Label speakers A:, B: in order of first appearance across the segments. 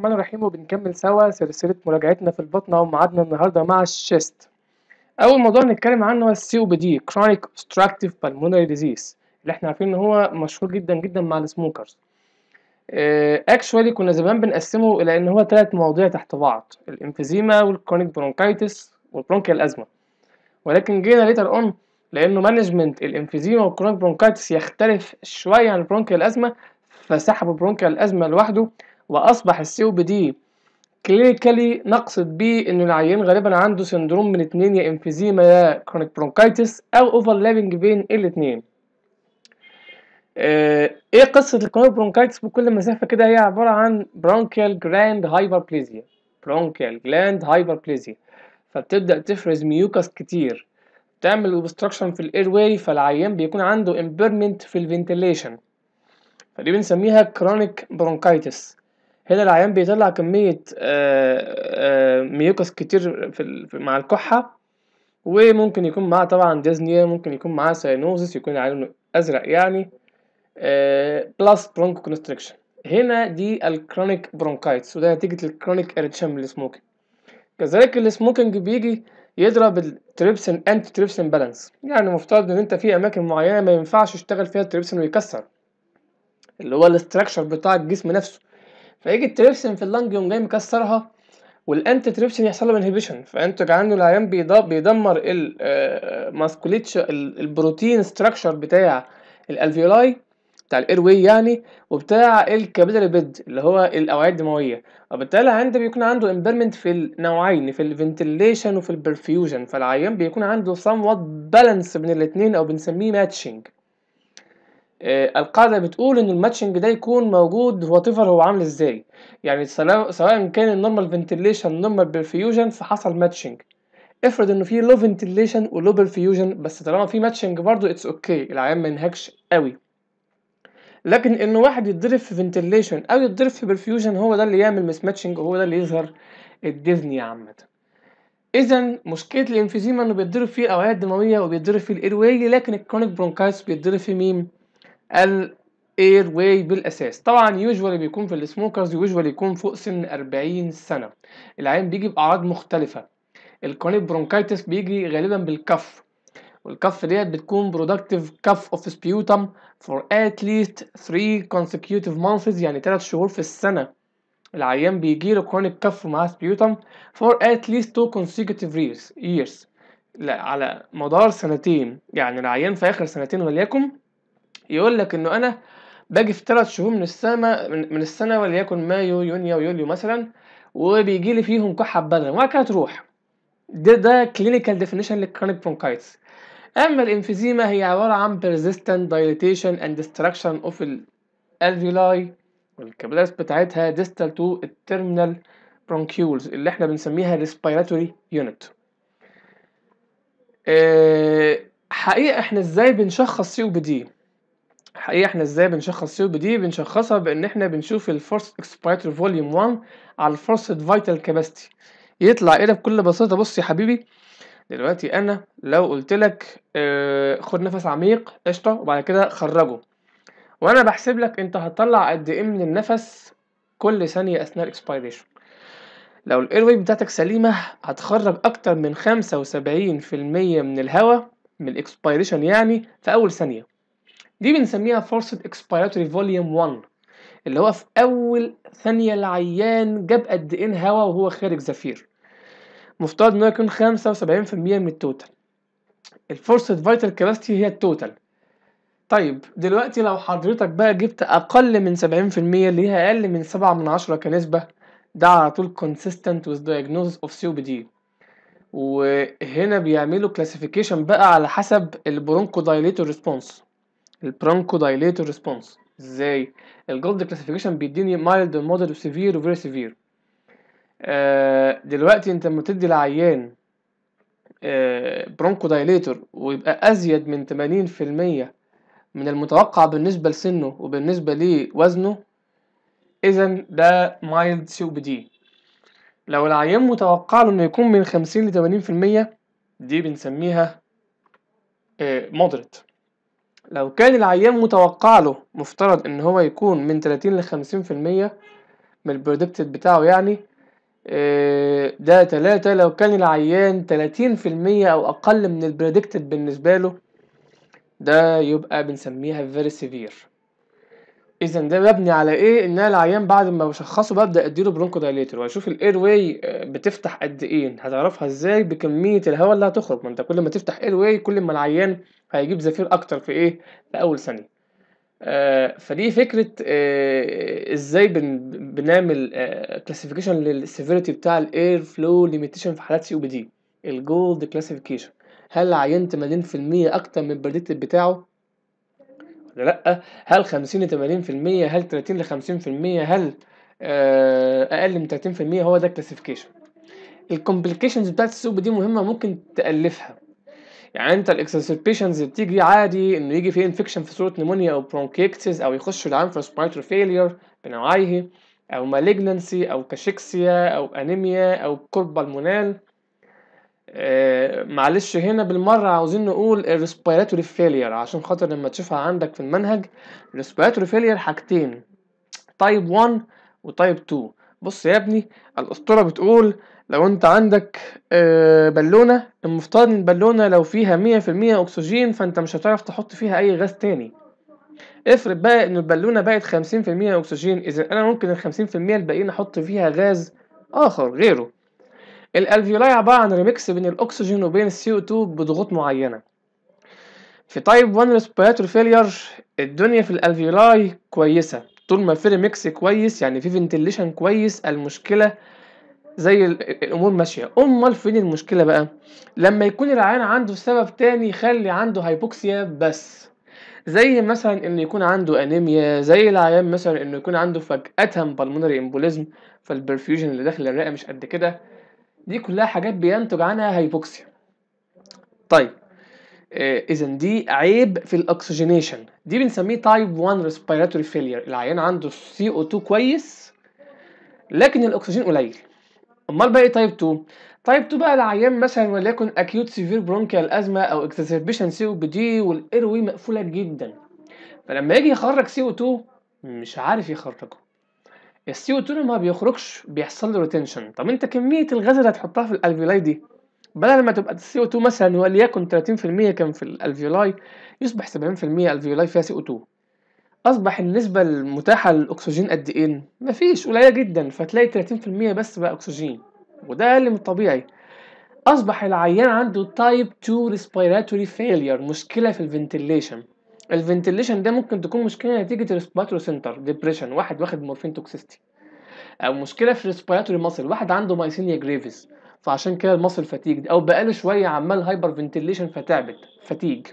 A: الرحمن الرحيم وبنكمل سوا سلسلة مراجعتنا في البطنة وميعادنا النهاردة مع الشيست أول موضوع نتكلم عنه هو السي او بي دي Chronic Obstructive Pulmonary Disease اللي احنا عارفين إن هو مشهور جدا جدا مع السموكرز اكشوالي كنا زمان بنقسمه إلى إن هو ثلاث مواضيع تحت بعض الإمفيزيما والكرونيك برونكايتس والبرونكيال أزمة ولكن جينا ليتر أون لأنه مانجمنت الإمفيزيما والكرونيك برونكايتس يختلف شوية عن البرونكيال أزمة فسحبوا البرونكيال أزمة لوحده واصبح السي او بي دي كلينيكالي نقصد بيه ان العيان غالبا عنده سندروم من اتنين يا امفيزيما يا كرونيك برونكايتس او اوفرلابنج بين الاتنين آه ايه قصة الكرونيك برونكايتس بكل مسافة كده هي عبارة عن برونكيال جلاند هايبربليزيا برونكيال جلاند هايبربليزيا فبتبدأ تفرز ميوكس كتير تعمل اوبستراكشن في الاير واي فالعيان بيكون عنده امبيرمنت في الفنتيليشن فدي بنسميها كرونيك برونكايتس هنا العيان بيطلع كمية ميوكس كتير في مع الكحة وممكن يكون معاه طبعا ديزنيا ممكن يكون معاه ساينوزس يكون عينه أزرق يعني بلس برونكو كونستريكشن هنا دي الكرونيك برونكايتس وده نتيجة الكرونيك اريتشن بالسموكينج كذلك السموكينج بيجي يضرب التريبسين انتي تريبسين بالانس يعني مفترض ان انت في اماكن معينة ما ينفعش تشتغل فيها التريبسين ويكسر اللي هو الاستراكشر بتاع الجسم نفسه فيجي التريبسين في اللنج يقوم جاي مكسرها والانتي تريبسين يحصل له انهبيشن فينتج عنه العيان بيدمر الماسكوليتش البروتين ستراكشر بتاع الالفيولاي بتاع الاير واي يعني وبتاع الكابيلاري بيد اللي هو الاوعيه الدمويه وبالتالي العيان ده بيكون عنده امبيرمنت في النوعين في الفنتيليشن وفي البرفيوجن فالعيان بيكون عنده somewhat بالانس بين الاثنين او بنسميه ماتشنج آه القاعدة بتقول إن الماتشنج ده يكون موجود وات هو عامل إزاي يعني سواء كان النورمال فنتيليشن نورمال برفيوجن فحصل ماتشنج افرض إنه في لو فنتيليشن ولو برفيوجن بس طالما في ماتشنج برضه اتس اوكي okay. العيان ما ينهكش قوي لكن إنه واحد يتضرب في فنتيليشن أو يتضرب في برفيوجن هو ده اللي يعمل مس ماتشنج وهو ده اللي يظهر الديزني عامة اذا مشكله الانفيزيما انه بيتضرب فيه الاوعيه الدمويه وبيتضرب فيه الاير واي لكن الكرونيك برونكايتس بيتضرب فيه مين الاير واي بالاساس طبعا يوجوالي بيكون في السموكرز يوجوالي يكون فوق سن 40 سنه العين بيجي باعراض مختلفه الكرونيك برونكايتس بيجي غالبا بالكف والكف ديت بتكون برودكتيف كف اوف سبيوتم فور ات ليست 3 consecutive months يعني 3 شهور في السنه العيان بيجي له كرونيك كف مع سبيوتم فور ات ليست 2 consecutive years years لا على مدار سنتين يعني العيان في اخر سنتين وليكن يقول لك انه انا باجي في ثلاث شهور من السنه من السنه وليكن مايو يونيو ويوليو مثلا وبيجي لي فيهم كحه ببدن وبعد كده تروح ده ده كلينيكال ديفينيشن للكرونيك برونكايتس اما الانفيزيما هي عباره عن persistent dilatation and destruction of الالفيولاي والكابيلاريز بتاعتها distal to التيرمينال bronchioles اللي احنا بنسميها respiratory unit أه حقيقة احنا ازاي بنشخص سي او بي دي حقيقة احنا ازاي بنشخص سي او بي دي بنشخصها بان احنا بنشوف الفورس اكسبيراتوري فوليوم 1 على الفورس فيتال كاباسيتي يطلع ايه ده بكل بساطة بص يا حبيبي دلوقتي انا لو قلت لك اه خد نفس عميق قشطة وبعد كده خرجه وانا بحسب لك انت هتطلع قد ايه من النفس كل ثانية اثناء الاكسبيريشن لو الاير بتاعتك سليمة هتخرج اكتر من خمسة وسبعين في المية من الهواء من الاكسبيريشن يعني في اول ثانية دي بنسميها فرصة expiratory volume 1 اللي هو في أول ثانية العيان جاب قد إيه هوا وهو خارج زفير مفترض إنه يكون خمسة وسبعين في المية من التوتال الفورسة فيتال كاباسيتي هي التوتال طيب دلوقتي لو حضرتك بقى جبت أقل من سبعين في المية اللي هي أقل من سبعة من عشرة كنسبة ده على طول consistent with diagnosis of COPD وهنا بيعملوا classification بقى على حسب البرونكو دايليتور ريسبونس البرونكو دايليتور ريسبونس ازاي الجولد كلاسيفيكيشن بيديني مايلد ومودريت وسيفير وفيري سيفير آه دلوقتي انت لما تدي العيان آه برونكو دايليتور ويبقى ازيد من 80% من المتوقع بالنسبه لسنه وبالنسبه لوزنه اذا ده مايلد سي بي دي لو العيان متوقع له انه يكون من 50 ل 80% دي بنسميها آه مودريت لو كان العيان متوقع له مفترض ان هو يكون من 30 ل 50% من البريدكتد بتاعه يعني آه، ده تلاتة لو كان العيان تلاتين في المية أو أقل من البريدكتد بالنسبة له ده يبقى بنسميها very severe إذا ده مبني على إيه؟ إن أنا العيان بعد ما بشخصه ببدأ أديله برونكو دايليتر وأشوف الإير واي بتفتح قد إيه هتعرفها إزاي بكمية الهواء اللي هتخرج ما أنت كل ما تفتح إير واي كل ما العيان هيجيب زفير أكتر في إيه؟ في أول ثانية آه، فدي فكرة آه، ازاي بن بنعمل كلاسيفيكيشن للسيفيريتي بتاع الاير فلو ليميتيشن في حالات سي او بي دي الجولد كلاسيفيكيشن هل عيان 80% اكتر من البريدكتد بتاعه ولا لا هل 50 ل 80% هل 30 ل 50% هل آه، اقل من 30% هو ده كلاسيفيكيشن الكومبليكيشنز بتاعت السي او بي دي مهمة ممكن تألفها يعني انت الاكسسربيشنز بتيجي عادي انه يجي فيه انفكشن في صوره نمونيا او برونكيكتس او يخش العام في ريسبيراتوري فيلير بنوعيه او مالجنسي او كاشيكسيا او انيميا او كورب بالمونال آه معلش هنا بالمرة عاوزين نقول الريسبيراتوري فيلير عشان خاطر لما تشوفها عندك في المنهج الريسبيراتوري فيلير حاجتين تايب 1 وتايب 2 بص يا ابني الاسطورة بتقول لو انت عندك آه، بالونة المفترض ان البالونة لو فيها مية في المية اكسجين فانت مش هتعرف تحط فيها اي غاز تاني افرض بقى ان البالونة بقت خمسين في المية اكسجين اذا انا ممكن الخمسين في المية الباقيين احط فيها غاز اخر غيره الالفيولاي عبارة عن ريميكس بين الاكسجين وبين السي او 2 بضغوط معينة في تايب 1 ريسبيراتوري فيلير الدنيا في الالفيولاي كويسة طول ما في ريميكس كويس يعني في فنتيليشن كويس المشكلة زي ال- الامور ماشيه امال فين المشكله بقى لما يكون العيان عنده سبب تاني يخلي عنده هايبوكسيا بس زي مثلا انه يكون عنده انيميا زي العيان مثلا انه يكون عنده فجأة بالمونري امبوليزم فالبرفيوجن اللي داخل الرئه مش قد كده دي كلها حاجات بينتج عنها هايبوكسيا طيب اذا دي عيب في الاكسجينيشن دي بنسميه تايب 1 ريسبيراتوري فيلير العيان عنده سي او 2 كويس لكن الاكسجين قليل امال بقى ايه تايب 2 تايب 2 بقى العيان مثلا وليكن اكيوت سيفير برونكيال ازمه او اكزاسربيشن سي او بي دي والايروي مقفوله جدا فلما يجي يخرج سي او 2 مش عارف يخرجه السي او 2 لما بيخرجش بيحصل له ريتنشن طب انت كميه الغاز اللي هتحطها في الالفيولاي دي بدل ما تبقى السي او 2 مثلا وليكن 30% كان في الالفيولاي يصبح 70% الفيولاي فيها سي او 2 اصبح النسبه المتاحه للاكسجين قد ايه مفيش قليله جدا فتلاقي 30% بس بقى اكسجين وده اقل من الطبيعي اصبح العيان عنده تايب 2 ريسبيراتوري فيلير مشكله في الفنتيليشن الفنتيليشن ده ممكن تكون مشكله نتيجه الريسبيراتوري سنتر ديبريشن واحد واخد مورفين توكسيستي او مشكله في الريسبيراتوري ماسل واحد عنده مايسينيا جريفيس فعشان كده الماسل فاتيج او بقاله شويه عمال هايبر فنتيليشن فتعبت فاتيج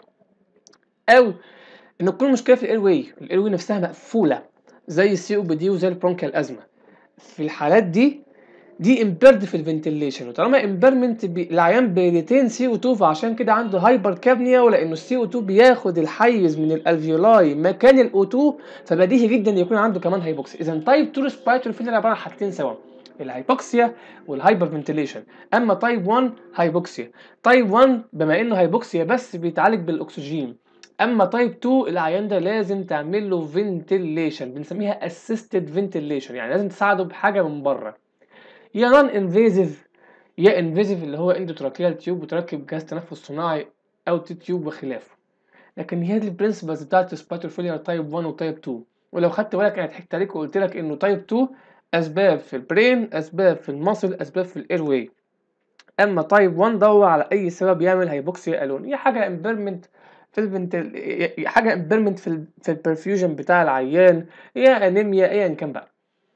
A: او ان تكون مشكله في الاير واي الاير واي نفسها مقفوله زي السي او بي دي وزي البرونكيال ازمه في الحالات دي دي امبيرد في الفنتيليشن وطالما امبيرمنت بي... العيان بيريتين سي او 2 فعشان كده عنده هايبر كابنيا ولانه السي او 2 بياخد الحيز من الالفيولاي مكان الاو 2 فبديهي جدا يكون عنده كمان هايبوكسيا اذا تايب 2 ريسبيراتوري فيلر عباره عن حاجتين سوا الهايبوكسيا والهايبر فنتيليشن اما تايب 1 هايبوكسيا تايب 1 بما انه هايبوكسيا بس بيتعالج بالاكسجين اما تايب 2 العيان ده لازم تعمل له فنتيليشن بنسميها اسيستد فنتيليشن يعني لازم تساعده بحاجه من بره يا نون انفيزيف يا انفيزيف اللي هو اندوتراكيال تيوب وتركب جهاز تنفس صناعي او تي تيوب وخلافه لكن هي دي البرنسبلز بتاعت سباتر فيلير تايب 1 وتايب 2 ولو خدت بالك انا ضحكت عليك وقلت لك انه تايب 2 اسباب في البرين اسباب في المصل اسباب في الاير واي اما تايب 1 دور على اي سبب يعمل هايبوكسيا الون هي حاجه امبيرمنت في الفنتل حاجه امبيرمنت في ال... في البرفيوجن بتاع العيان يا انيميا ايا كان بقى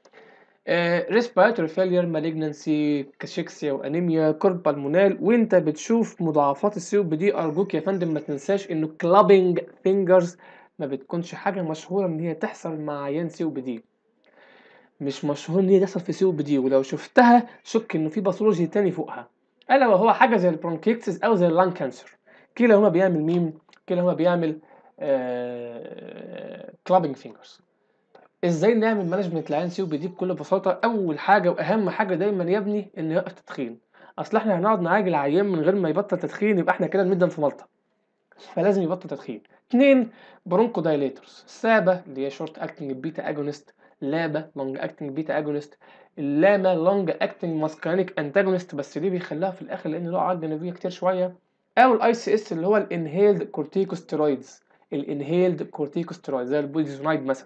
A: ريسبيراتوري فيلير مالجنسي كاشيكسيا وانيميا كورب بالمونال وانت بتشوف مضاعفات السي او بي دي ارجوك يا فندم ما تنساش انه كلابينج فينجرز ما بتكونش حاجه مشهوره ان هي تحصل مع عيان سي او بي دي مش مشهور ان هي تحصل في سي او بي دي ولو شفتها شك انه في باثولوجي تاني فوقها الا وهو حاجه زي البرونكيكسس او زي اللان كانسر كلاهما بيعمل مين كلاهما بيعمل كلابينج فينجرز ازاي نعمل مانجمنت لعين سي او بي دي بكل بساطه اول حاجه واهم حاجه دايما يا ابني انه يوقف تدخين اصل احنا هنقعد نعالج العيان من غير ما يبطل تدخين يبقى احنا كده بندم في ملطه فلازم يبطل تدخين اتنين برونكو دايليتورز سابا اللي هي شورت اكتنج بيتا اجونست لابا لونج اكتنج بيتا اجونست اللاما لونج اكتنج ماسكارينيك انتاجونست بس دي بيخليها في الاخر لان له اعراض جانبيه كتير شويه او الاي سي اس اللي هو الانهيلد كورتيكوستيرويدز الانهيلد كورتيكوستيرويدز زي البوليزونايد مثلا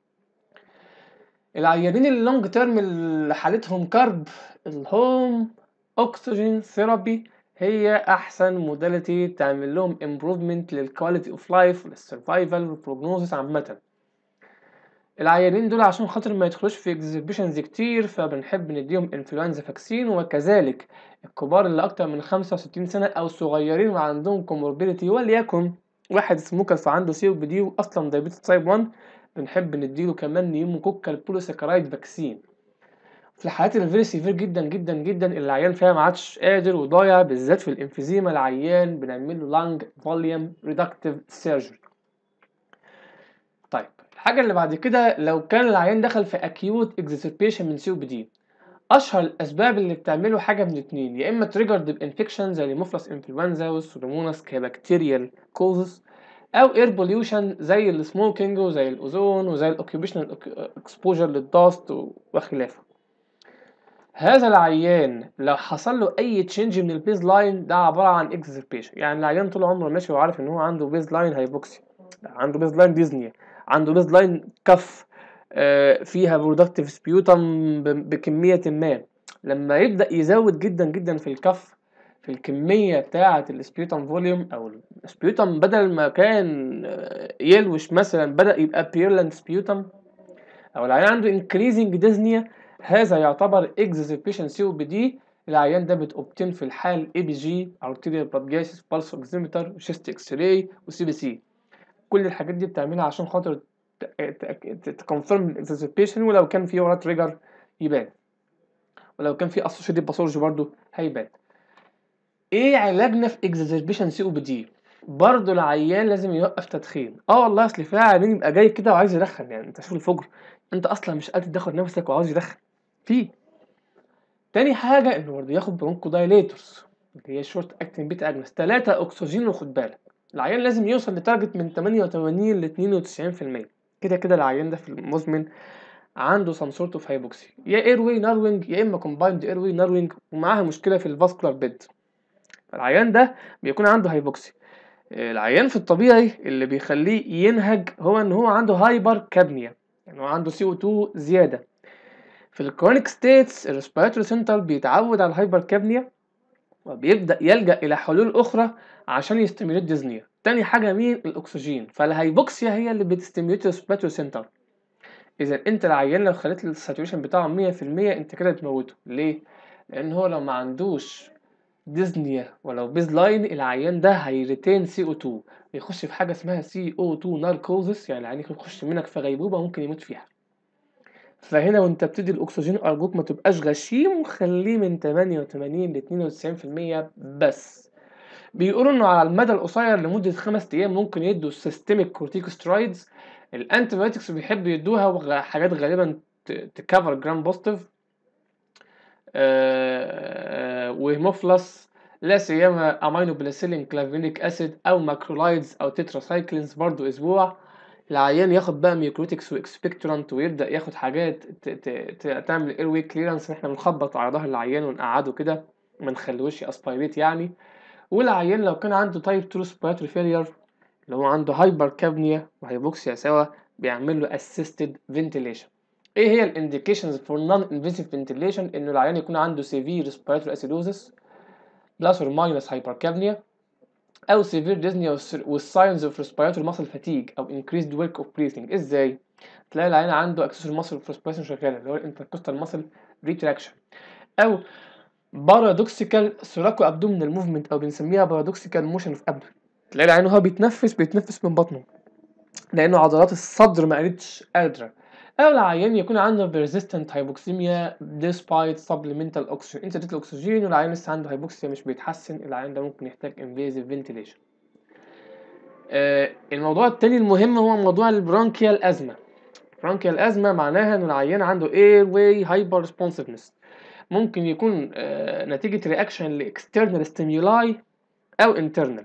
A: العيانين اللونج تيرم اللي حالتهم كرب الهوم اوكسجين ثيرابي هي احسن موداليتي تعمل لهم امبروفمنت للكواليتي اوف لايف للسرفايفل والبروجنوزس عامه العيانين دول عشان خاطر ما يدخلوش في اكزيبيشنز كتير فبنحب نديهم انفلونزا فاكسين وكذلك الكبار اللي اكتر من 65 سنه او صغيرين وعندهم كوموربيديتي وليكن واحد سموكر فعنده سي او بي دي واصلا دايبيتس تايب 1 بنحب نديله كمان نيوموكوكال بوليساكرايد فاكسين في الحالات الفيري سيفير جدا جدا جدا اللي العيان فيها ما عادش قادر وضايع بالذات في الانفيزيما العيان بنعمل له لانج فوليوم ريدكتيف سيرجري طيب الحاجه اللي بعد كده لو كان العيان دخل في اكيوت اكزيسربيشن من سي او بي دي اشهر الاسباب اللي بتعمله حاجه من اتنين يا اما تريجرد بانفكشن زي المفلس انفلونزا والسودوموناس كبكتيريال كوزز او اير بوليوشن زي السموكينج وزي الاوزون وزي الاوكيوبيشنال اكسبوجر للداست وخلافه هذا العيان لو حصل له اي تشينج من البيز لاين ده عباره عن اكزربيشن يعني العيان طول عمره ماشي وعارف ان هو عنده بيز لاين هايبوكسي عنده بيز لاين ديزنيا عنده بيز لاين كف آه، فيها برودكتيف سبيوتم بكميه ما لما يبدا يزود جدا جدا في الكف في الكميه بتاعه السبيوتم فوليوم او السبيوتم بدل ما كان آه، يلوش مثلا بدا يبقى بيرلنت سبيوتم او العيان عنده انكريزنج ديزنيا هذا يعتبر اكزيبيشن سي او بي دي العيان ده بتوبتين في الحال اي بي جي ارتيريال بلاد جاسس بالس اوكسيمتر وشيست اكس راي وسي بي سي كل الحاجات دي بتعملها عشان خاطر تكونفيرم الاكزيبيشن ولو كان في وراه تريجر يبان ولو كان في اسوشيتد باثولوجي برضو هيبان ايه علاجنا في اكزيبيشن سي او بي دي برضه العيان لازم يوقف تدخين اه والله اصل في عيان يبقى جاي كده وعايز يدخن يعني انت شوف الفجر انت اصلا مش قادر تاخد نفسك وعاوز يدخن في تاني حاجه انه برضه ياخد برونكو دايليتورز اللي هي شورت اكتنج بيتا اجنس 3 اكسجين وخد بالك العيان لازم يوصل لتارجت من 88 ل 92% كده كده العيان ده في المزمن عنده سم سورت اوف هايبوكسي يا اير واي ناروينج يا اما كومبايند اير واي ناروينج ومعاها مشكله في الفاسكولار بيد العيان ده بيكون عنده هايبوكسي العيان في الطبيعي اللي بيخليه ينهج هو ان هو عنده هايبر كابنيا يعني هو عنده سي او 2 زياده في الكرونيك ستيتس الريسبيراتوري سنتر بيتعود على الهايبر كابنيا وبيبدا يلجا الى حلول اخرى عشان يستميليت ديزنيا تاني حاجه مين الاكسجين فالهايبوكسيا هي اللي بتستميليت الريسبيراتوري سنتر اذا انت العيان لو خليت الساتوريشن بتاعه 100% انت كده تموته ليه لان هو لو ما عندوش ديزنيا ولو بيز لاين العيان ده هيريتين سي او 2 يخش في حاجه اسمها سي او 2 ناركوزس يعني العيان يخش منك في غيبوبه ممكن يموت فيها فهنا وانت بتدي الاكسجين ارجوك ما تبقاش غشيم وخليه من 88 ل 92% بس بيقولوا انه على المدى القصير لمده خمس ايام ممكن يدوا سيستميك كورتيكوسترويدز الانتيبيوتكس بيحبوا يدوها وغ- حاجات غالبا تكفر جرام بوزيتيف وهيموفلس لا سيما امينو بلاسيلين كلافينيك اسيد او ماكرولايدز او تتراسايكلينز برضو اسبوع العيان ياخد بقى ميوكروتكس واكسبكتورانت ويبدا ياخد حاجات ت- ت- ت- تعمل اير واي كليرنس احنا بنخبط على ظهر العيان ونقعده كده ما نخلوش اسبايريت يعني والعيان لو كان عنده تايب 2 ريسبيراتوري فيلير اللي هو عنده هايبر كابنيا وهيبوكسيا سوا بيعمل له اسيستد فنتيليشن ايه هي الانديكيشنز فور نون انفيسيف فنتيليشن انه العيان يكون عنده سيفير ريسبيراتوري اسيدوزس بلس اور ماينس هايبركابنيا او سيفير ديزنيا والساينز اوف ريسبيراتوري ماسل فاتيج او انكريزد ورك اوف بريثنج ازاي تلاقي العيان عنده اكسسوري ماسل ريسبيريشن شغاله اللي هو الانتركوستال ماسل ريتراكشن او بارادوكسيكال سوراكو ابدومينال موفمنت او بنسميها بارادوكسيكال موشن اوف ابدو تلاقي العيان وهو بيتنفس بيتنفس من بطنه لانه عضلات الصدر ما قالتش قادره او العيان يكون عنده persistent hypoxemia despite supplemental oxygen انت اديت الاكسجين والعيان لسه عنده هايبوكسيا مش بيتحسن العيان ده ممكن يحتاج invasive ventilation آه الموضوع التاني المهم هو موضوع البرونكيال ازمه برونكيال ازمه معناها ان العيان عنده air way hyper responsiveness ممكن يكون آه نتيجه رياكشن لاكسترنال ستيمولاي او internal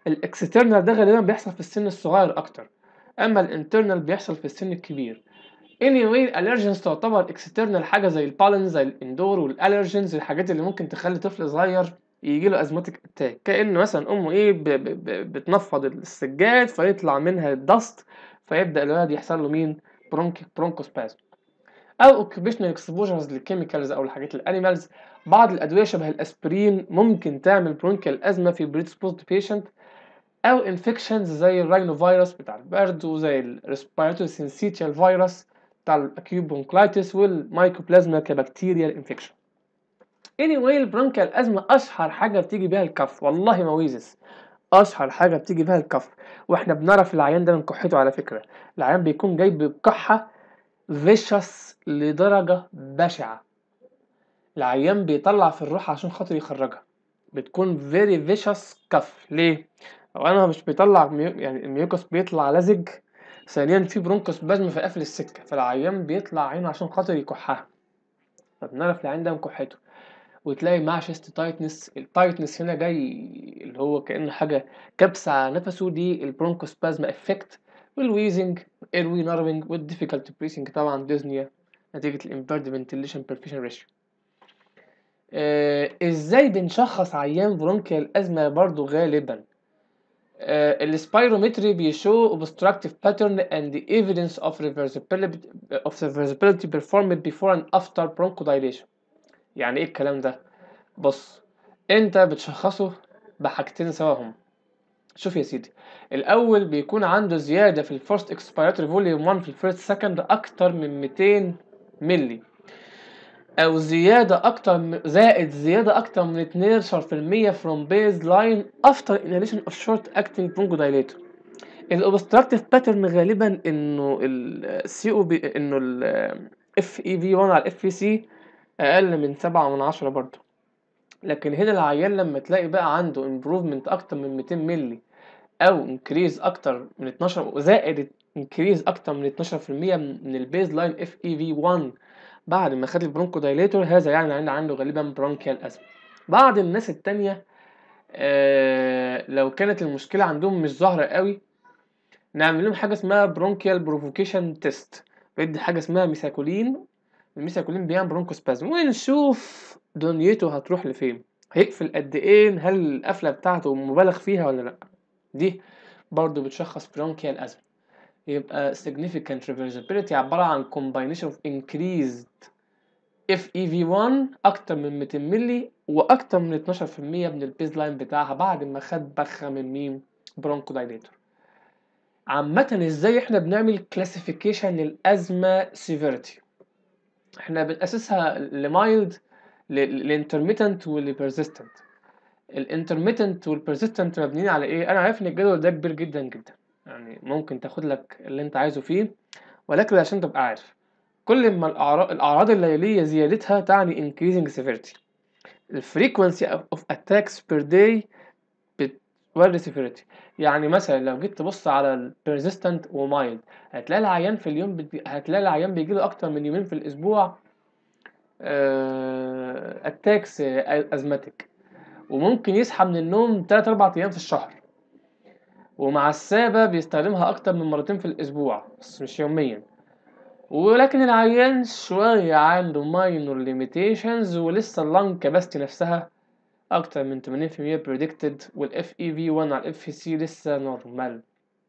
A: الاكسترنال ده غالبا بيحصل في السن الصغير اكتر اما الانترنال بيحصل في السن الكبير anyway الالرجنز تعتبر اكسترنال حاجه زي البالن زي الاندور والالرجنز الحاجات اللي ممكن تخلي طفل صغير يجي له ازماتيك اتاك كان مثلا امه ايه ب ب ب بتنفض السجاد فيطلع منها الدست فيبدا الولد يحصل له مين برونك برونكوسبازم او اوكيبيشنال اكسبوجرز للكيميكالز او الحاجات الانيمالز بعض الادويه شبه الاسبرين ممكن تعمل برونكيال ازمه في بريدسبوزد بيشنت او انفكشنز زي الراينو فيروس بتاع البرد وزي الريسبيراتوري سينسيتيال فيروس بتاع الاكيوت بونكلايتس والمايكوبلازما كبكتيريال انفكشن anyway البرونكيال ازمه اشهر حاجه بتيجي بيها الكف والله ما ويزس اشهر حاجه بتيجي بيها الكف واحنا بنعرف العيان ده من كحته على فكره العيان بيكون جاي بكحه فيشس لدرجه بشعه العيان بيطلع في الروح عشان خاطر يخرجها بتكون فيري فيشس كف ليه اولا مش بيطلع ميو... يعني الميوكس بيطلع لزج ثانيا في برونكوس بازم في قفل السكه فالعيان بيطلع عينه عشان خاطر يكحها فبنعرف العيان ده من كحته وتلاقي مع شيست تايتنس التايتنس هنا جاي اللي هو كأنه حاجة كبسة على نفسه دي البرونكوسبازم افكت والويزنج ايروي نارفنج والديفيكالت بريسنج طبعا ديزنيا نتيجة الامبيرد فنتيليشن برفيشن ريشيو ازاي بنشخص عيان برونكيال ازمة برضو غالبا آه السبيرومتري بيشو obstructive pattern and the evidence of reversibility of reversibility performed before and after bronchodilation يعني ايه الكلام ده بص انت بتشخصه بحاجتين سواهم شوف يا سيدي الاول بيكون عنده زياده في الفورست اكسبيراتوري فوليوم 1 في الفيرست سكند اكتر من 200 ملي او زياده اكتر زائد زياده اكتر من 12% from baseline after inhalation of short acting bronchodilator الاوبستراكتيف باترن غالبا انه السي او بي انه الاف اي في 1 على الاف في سي اقل من سبعة من عشرة برضو لكن هنا العيان لما تلاقي بقى عنده improvement اكتر من 200 ملي او increase اكتر من 12 وزائد increase اكتر من 12% من البيز لاين اف اي في 1 بعد ما خد البرونكو دايليتور هذا يعني عنده عنده غالبا برونكيال ازمه بعض الناس التانية آه لو كانت المشكلة عندهم مش ظاهرة قوي نعمل لهم حاجة اسمها برونكيال بروفوكيشن تيست بدي حاجة اسمها ميساكولين الميساكولين بيعمل برونكوسبازم ونشوف دنيته هتروح لفين هيقفل قد ايه هل القفله بتاعته مبالغ فيها ولا لا دي برضو بتشخص برونكيال ازمه يبقى significant reversibility عبارة عن combination of increased FEV1 أكتر من 200 ملي وأكتر من 12% من البيز لاين بتاعها بعد ما خد بخة من مين برونكو دايليتور عامة ازاي احنا بنعمل كلاسيفيكيشن للأزمة سيفيرتي احنا بنقسسها لمايلد للانترميتنت والبرزيستنت الانترميتنت والبرزيستنت مبنيين على ايه انا عارف ان الجدول ده كبير جدا جدا يعني ممكن تاخد لك اللي انت عايزه فيه ولكن عشان تبقى عارف كل ما الاعراض الاعراض الليليه زيادتها تعني increasing severity الفريكونسي of attacks per day بتوري severity يعني مثلا لو جيت تبص على البرزيستنت ومايلد هتلاقي العيان في اليوم بت... هتلاقي العيان بيجيله اكتر من يومين في الاسبوع اتاكس ازماتيك وممكن يصحى من النوم 3 4 ايام في الشهر ومع السابة بيستخدمها أكتر من مرتين في الأسبوع بس مش يوميا ولكن العيان شوية عنده minor limitations ولسه اللنج كاباستي نفسها أكتر من 80% predicted وال FEV1 على ال FVC لسه نورمال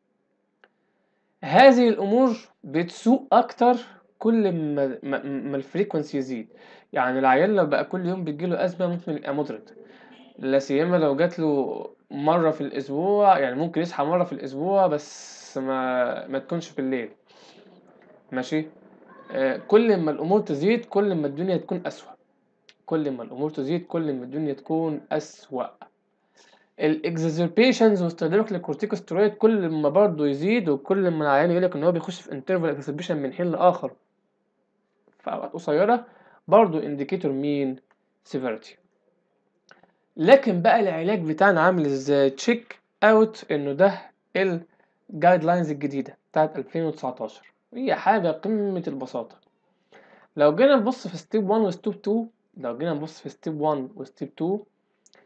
A: هذه الأمور بتسوء أكتر كل ما, ما, ما الفريكونسي يزيد يعني العيان لو بقى كل يوم بتجيله أزمة ممكن يبقى مودريت لا سيما لو جاتله مرة في الأسبوع يعني ممكن يصحى مرة في الأسبوع بس ما ما تكونش في الليل ماشي آه كل ما الأمور تزيد كل ما الدنيا تكون أسوأ كل ما الأمور تزيد كل ما الدنيا تكون أسوأ الاكزربيشنز واستخدامك للكورتيكوستيرويد كل ما برضه يزيد وكل ما العيان يقولك ان هو بيخش في انترفال اكزربيشن من حين لاخر في اوقات قصيره برضه انديكيتور مين سيفيرتي لكن بقى العلاج بتاعنا عامل ازاي تشيك اوت انه ده الجايد لاينز الجديده بتاعت 2019 هي حاجه قمه البساطه لو جينا نبص في ستيب 1 وستيب 2 لو جينا نبص في ستيب 1 وستيب 2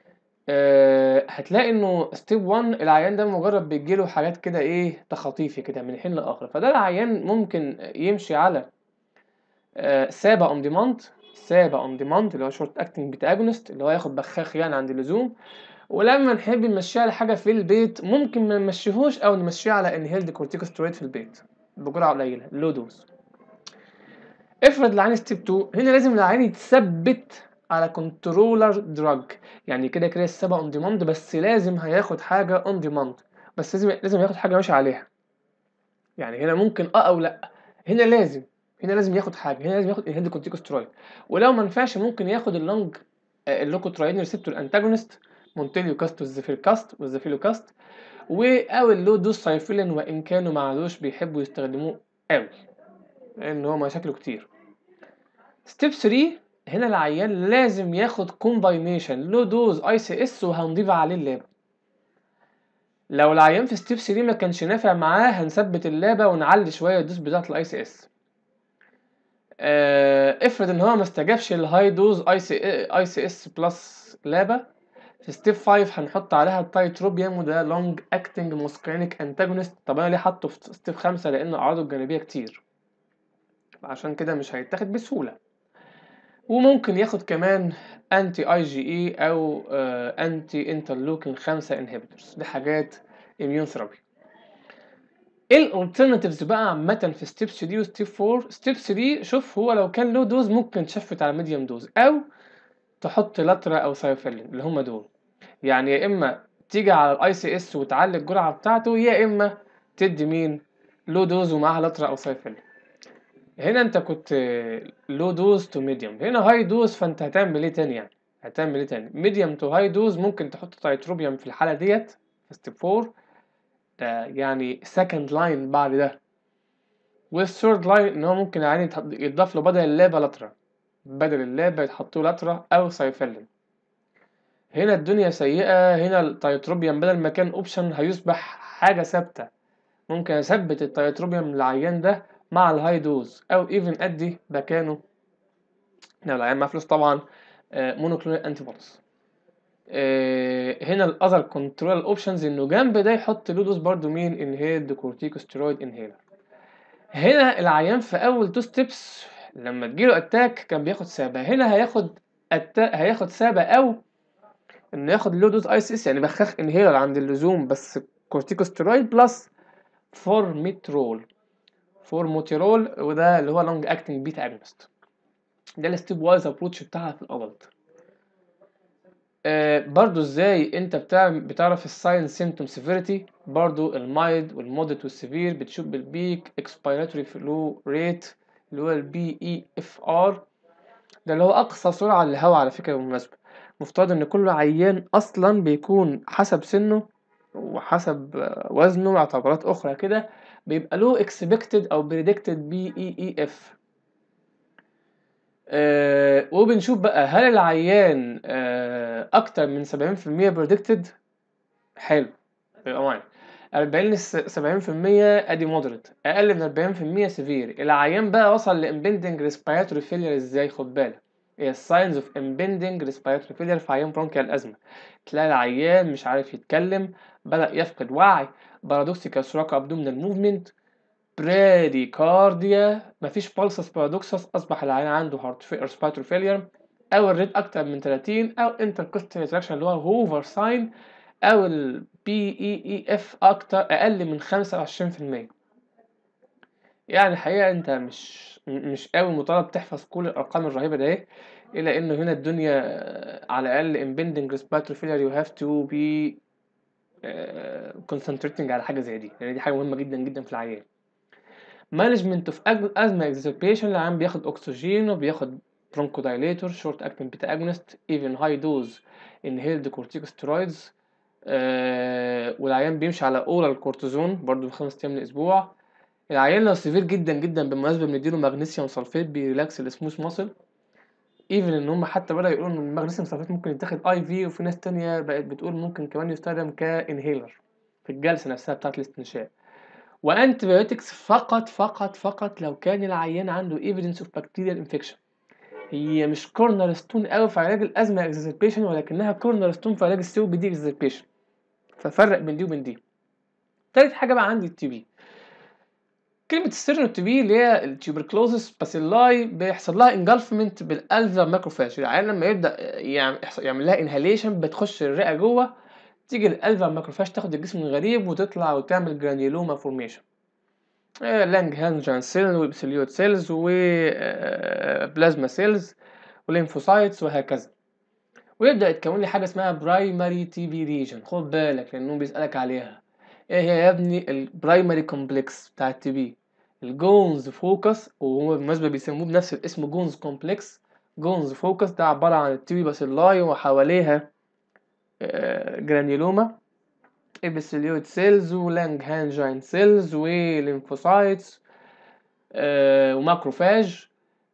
A: آآ هتلاقي إنه step 1 العيان ده مجرد بتيجي له حاجات كده إيه، تخاطيفي كده من حين لآخر، فده العيان ممكن يمشي على آآ SABA on demand SABA on demand اللي هو short acting beta agonist اللي هو ياخد بخاخ يعني عند اللزوم، ولمّا نحب نمشّيه على حاجة في البيت ممكن ما نمشّيهوش أو نمشّيه على inhaled corticosteroid في البيت بجرعة قليلة low dose. افرض العيان step 2 هنا لازم العيان يتثبّت على controller drug يعني كده، كده الSABA on demand بس لازم هياخد حاجة on demand بس لازم لازم ياخد حاجة ماشي عليها. يعني هنا ممكن آه أو لأ، هنا لازم، هنا لازم ياخد حاجة، هنا لازم ياخد inhaled corticosteroid ولو ما نفعش ممكن ياخد الlong آآ الleukotriene receptor antagonist montelukast والزافيلكاست والزافيلوكاست و أو الlow dose sulfilin وإن كانوا ما عادوش بيحبوا يستخدموه أوي، لإن هو مشاكله كتير. step 3 هنا العيان لازم ياخد combination low dose ICS وهنضيف عليه اللابا. لو العيان في step 3 ما كانش نافع معاه هنثبّت اللابا ونعلّي شوية الdose بتاعة الICS. آآ افرض إن هو ما استجابش للhigh dose IC ICS plus لابا في step 5 هنحط عليها التايتروبيوم وده long acting muscarinic antagonist طب أنا ليه حاطّه في step 5 لإن أعراضه الجانبية كتير. عشان كده مش هيتاخد بسهولة. وممكن ياخد كمان anti IgE أو آآ anti interleukin 5 inhibitors دي حاجات immune therapy. إيه الalternatives بقى عامةً في step 3 وstep 4 step 3 شوف هو لو كان low dose ممكن تشفّت على medium dose أو تحط لاترا أو ثايوفيلين اللي هُم دول. يعني يا إما تيجي على الICS وتعلّي الجرعة بتاعته يا إما تدّي مين، low dose ومعاها لاترا أو ثايوفيلين. هنا أنت كنت low dose to medium هنا high dose فأنت هتعمل إيه تاني يعني، هتعمل إيه تاني؟ medium to high dose ممكن تحط تايتروبيوم في الحالة ديّة في step 4 ده يعني second line بعد ده. والthird line إن هو ممكن العيان يتح يتضاف له بدل اللابا لاترا، بدل اللابا يتحط له لاترا أو ثايوفيلين. هنا الدنيا سيئة، هنا التايتروبيوم بدل ما كان option هيصبح حاجة ثابتة، ممكن أثبّت التايتروبيوم للعيان ده مع الhigh dose أو even أدّي مكانه لو العيان معاه فلوس طبعًا آآ monoclonal antibodies. آآ هنا الother control options إنه جنب ده يحط low dose برضه مين inhaled corticosteroid inhaler. هنا العيان في أول 2 steps لمّا تيجي له attack كان بياخد SABA هنا هياخد أت هياخد SABA أو إنه ياخد low dose ICS يعني بخاخ inhaler عند اللزوم بس corticosteroid plus formoterol formoterol وده اللي هو long acting beta agonist. ده الstep wise approach بتاعها في الadult. آآ برضه إزاي أنت بتعم بتعرف الsign symptom severity برضه الmild والmoderate والsevere بتشوف بالpeak expiratory flow rate اللي هو الBEFR ده اللي هو أقصى سرعة للهوا على فكرة بالمناسبة. مفترض إن كل عيان أصلًا بيكون حسب سنه وحسب وزنه واعتبارات أخرى كده بيبقى له expected أو predicted BEEF. آآ وبنشوف بقى هل العيان آآ أكتر من 70% predicted حلو يبقى mild 40 لس 70% أدي moderate أقل من 40% severe العيان بقى وصل لimpending respiratory failure إزاي خُد بالك، هي الsigns of impending respiratory failure في عيان bronchial asthma تلاقي العيان مش عارف يتكلم، بدأ يفقد وعي، paradoxical thoracic abdominal movement bradycardia ما فيش pulsus paradoxus أصبح العيان عنده heart fa respiratory failure أو الريت أكتر من 30 أو intercostal retraction اللي هو hoover sign أو الBEEF أكتر أقل من 25%. يعني الحقيقة أنت مش م مش أوي مطالب تحفظ كل الأرقام الرهيبة ديّة، إلا إنه هنا الدنيا على الأقل impending respiratory failure you have to be آآ concentrating على حاجة زي دي، لإن دي حاجة مهمة جدًا، جدًا في العيان. management of ag asthma exacerbation العيان بياخد أكسجين وبياخد bronchodilator short acting beta agonist even high dose inhaled corticosteroids آآ والعيان بيمشي على oral cortisone برضه ل5 أيام من الأسبوع. العيان لو severe جدًا، جدًا بالمناسبة بندّي له magnesium sulfate بيrelax الsmooth muscle even إن هُم حتى بدأوا يقولوا إن الmagnesium sulfate ممكن يتاخد IV وفي ناس تانية بقت بتقول ممكن كمان يستخدم كinhaler في الجلسة نفسها بتاعة الاستنشاق. وantibiotics فقط، فقط، فقط لو كان العيان عنده evidence of bacterial infection هي مش كورنر ستون قوي في علاج الازمه اكزربيشن ولكنها كورنر ستون في علاج السي بي دي اكزربيشن ففرق بين دي وبين دي تالت حاجه بقى عندي التي بي كلمة السيرنو تي بي اللي هي التيوبركلوزس باسيلاي بيحصل لها انجلفمنت بالالفا ماكروفاج العيان لما يبدا يعمل, يعمل لها انهاليشن بتخش الرئه جوه تيجي الالفا ماكروفاج تاخد الجسم الغريب وتطلع وتعمل جرانيولوما فورميشن لانج هانجان سيل وابسليوت سيلز وبلازما سيلز وليمفوسايتس وهكذا ويبدا يتكون لي حاجه اسمها برايمري تي بي ريجن خد بالك لانه بيسالك عليها ايه هي يا ابني البرايمري كومبلكس بتاع التي بي الجونز فوكس وهو بالمناسبه بيسموه بنفس الاسم جونز كومبلكس جونز فوكس ده عباره عن التي بي باسيلاي وحواليها جرانيولوما ابيثيليويد سيلز ولانج هانجاين سيلز وليمفوسايتس وماكروفاج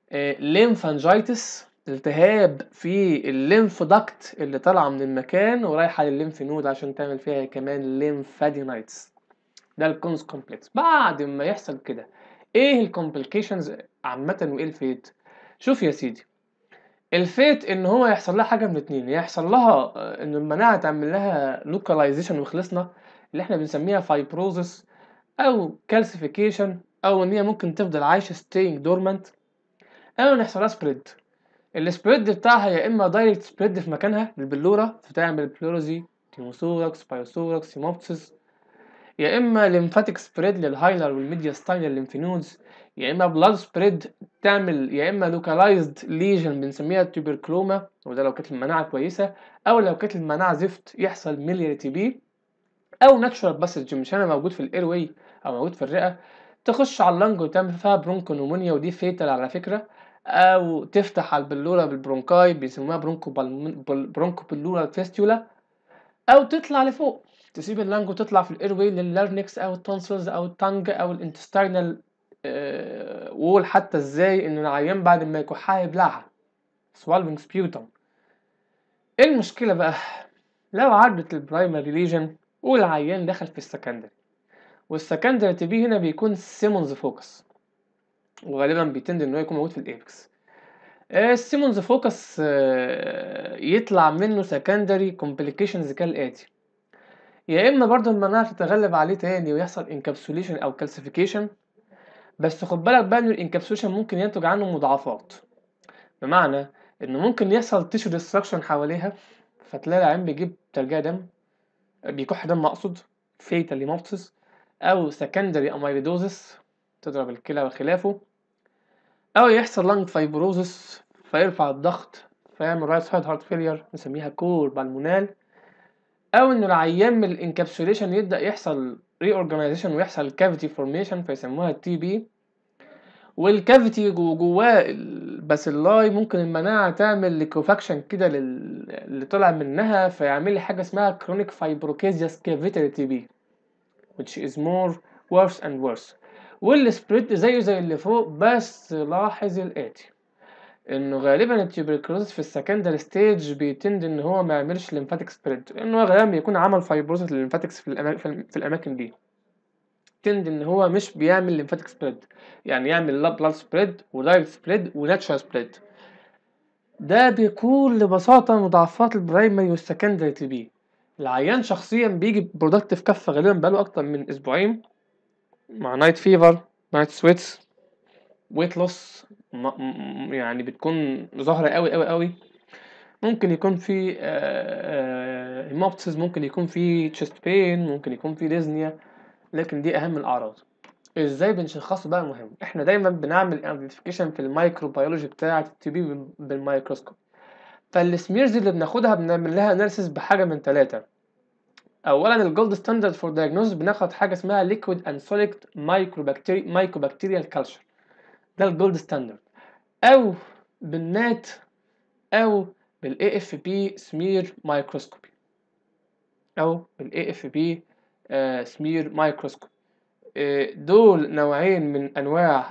A: ليمفانجايتس التهاب في الليمف داكت اللي طالعه من المكان ورايحه للليمف نود عشان تعمل فيها كمان ليمفادينايتس ده الكونز كومبلكس بعد ما يحصل كده ايه الكومبليكيشنز عامه وايه الفيت شوف يا سيدي الفيت ان هو يحصل لها حاجه من اتنين يحصل لها ان المناعه تعمل لها لوكاليزيشن وخلصنا اللي احنا بنسميها فايبروزس او كالسيفيكيشن او ان هي ممكن تفضل عايشه ستينج دورمنت او ان يحصل لها سبريد السبريد بتاعها يا اما دايركت سبريد في مكانها البلوره فتعمل بلوريزي تيموثوركس بايوثوركس هيموبسيس يا اما ليمفاتيك سبريد للهايلر والميدياستاينال ليمفينودز يا اما بلاد سبريد تعمل يا اما لوكالايزد ليجن بنسميها تيوبركلوما وده لو كانت المناعه كويسه او لو كانت المناعه زفت يحصل ميلياري تي بي او ناتشورال باسج مش انا موجود في الاير واي او موجود في الرئه تخش على اللنج وتعمل فيها برونكونومونيا ودي فيتال على فكره او تفتح على البلوره بالبرونكاي بيسموها برونكو برونكو بلورا فيستولا او تطلع لفوق تسيب اللنج وتطلع في الاير واي لللارنكس او التونسلز او التانج او الانتستينال أه وول حتى ازاي ان العيان بعد ما يكحها يبلعها swallowing sputum ايه المشكله بقى لو عدت البرايمري ليجن والعيان دخل في السكندري والسكندري تي بي هنا بيكون سيمونز فوكس وغالبا بيتند ان هو يكون موجود في الايبكس السيمونز فوكس يطلع منه سكندري كومبليكيشنز كالاتي يا اما برضو المناعه تتغلب عليه تاني ويحصل انكابسوليشن او كالسيفيكيشن بس خد بالك بقى ان الانكابسوليشن ممكن ينتج عنه مضاعفات بمعنى انه ممكن يحصل تيشو ديستراكشن حواليها فتلاقي العين بيجيب ترجيع دم بيكح دم اقصد فيتال هيموبسيس او سكندري اميليدوزس تضرب الكلى وخلافه او يحصل لانج فايبروزس فيرفع الضغط فيعمل رايت سايد هارت فيلير نسميها كور بالمونال او ان العيان من الانكابسوليشن يبدا يحصل ري اورجانيزيشن ويحصل كافيتي فورميشن فيسموها تي بي والكافيتي جواه الباسيلاي ممكن المناعه تعمل ليكوفاكشن كده لل... اللي طلع منها فيعمل لي حاجه اسمها كرونيك فايبروكيزياس كافيتري تي بي which is more worse and worse والسبريد زيه زي اللي فوق بس لاحظ الاتي انه غالبا التيوبركلوزس في السكندري ستيج بيتند ان هو ما يعملش ليمفاتيك سبريد لانه غالبا بيكون عمل فايبروزس للليمفاتكس في, الأماكن في الاماكن دي تند ان هو مش بيعمل ليمفاتيك سبريد يعني يعمل بلاد سبريد ودايركت سبريد وناتشرال سبريد ده بيكون لبساطه مضاعفات البرايمري والسكندري تي بي العيان شخصيا بيجي برودكتيف كفه غالبا بقاله اكتر من اسبوعين مع نايت فيفر نايت سويتس ويت لوس يعني بتكون ظاهرة قوي قوي قوي ممكن يكون في هيموبتسيس ممكن يكون في تشست بين ممكن يكون في ديزنيا لكن دي اهم الاعراض ازاي بنشخصه بقى مهم احنا دايما بنعمل ايدنتيفيكيشن في الميكروبيولوجي بتاعه التي بي بالميكروسكوب فالسميرز اللي بناخدها بنعمل لها اناليسيس بحاجه من ثلاثه اولا الجولد ستاندرد فور دايجنوز بناخد حاجه اسمها ليكويد اند سوليد مايكروبكتيري مايكروبكتيريال كلتشر ده الجولد ستاندرد او بالنات او بالاي اف بي سمير مايكروسكوبي او بالاي اف بي سمير مايكروسكوب دول نوعين من انواع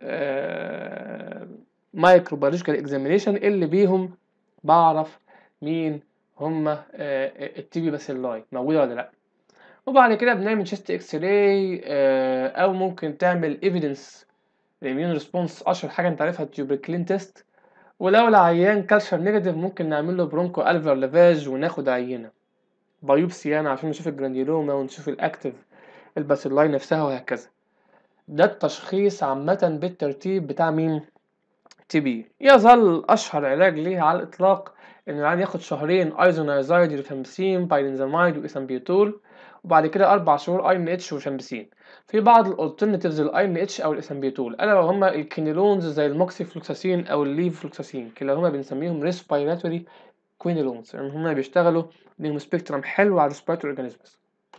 A: المايكروبيولوجيكال اكزامينيشن اللي بيهم بعرف مين هما التي بي باسيلاي موجوده ولا لا وبعد كده بنعمل شيست اكس راي او ممكن تعمل ايفيدنس الاميون ريسبونس اشهر حاجه انت عارفها التيوبركلين تيست ولو العيان كالشر نيجاتيف ممكن نعمل له برونكو الفر لافاج وناخد عينة بايوبسي يعني عشان نشوف الجرانيولوما ونشوف الاكتف الباسيلاي نفسها وهكذا ده التشخيص عامة بالترتيب بتاع مين تي بي يظل اشهر علاج ليه على الاطلاق ان العيان ياخد شهرين ايزونايزايد ريفامبسين بايرنزامايد واسامبيوتول وبعد كده اربع شهور اي ان اتش وشامبسين في بعض الالترناتيفز للاي ان اتش او الاسامبيوتول الا وهما الكينيلونز زي الموكسيفلوكساسين او الليفلوكساسين كلاهما بنسميهم ريسبيراتوري كوينيلونز لان هما بيشتغلوا ليهم سبيكترم حلو على الريسبيراتوري اورجانيزمز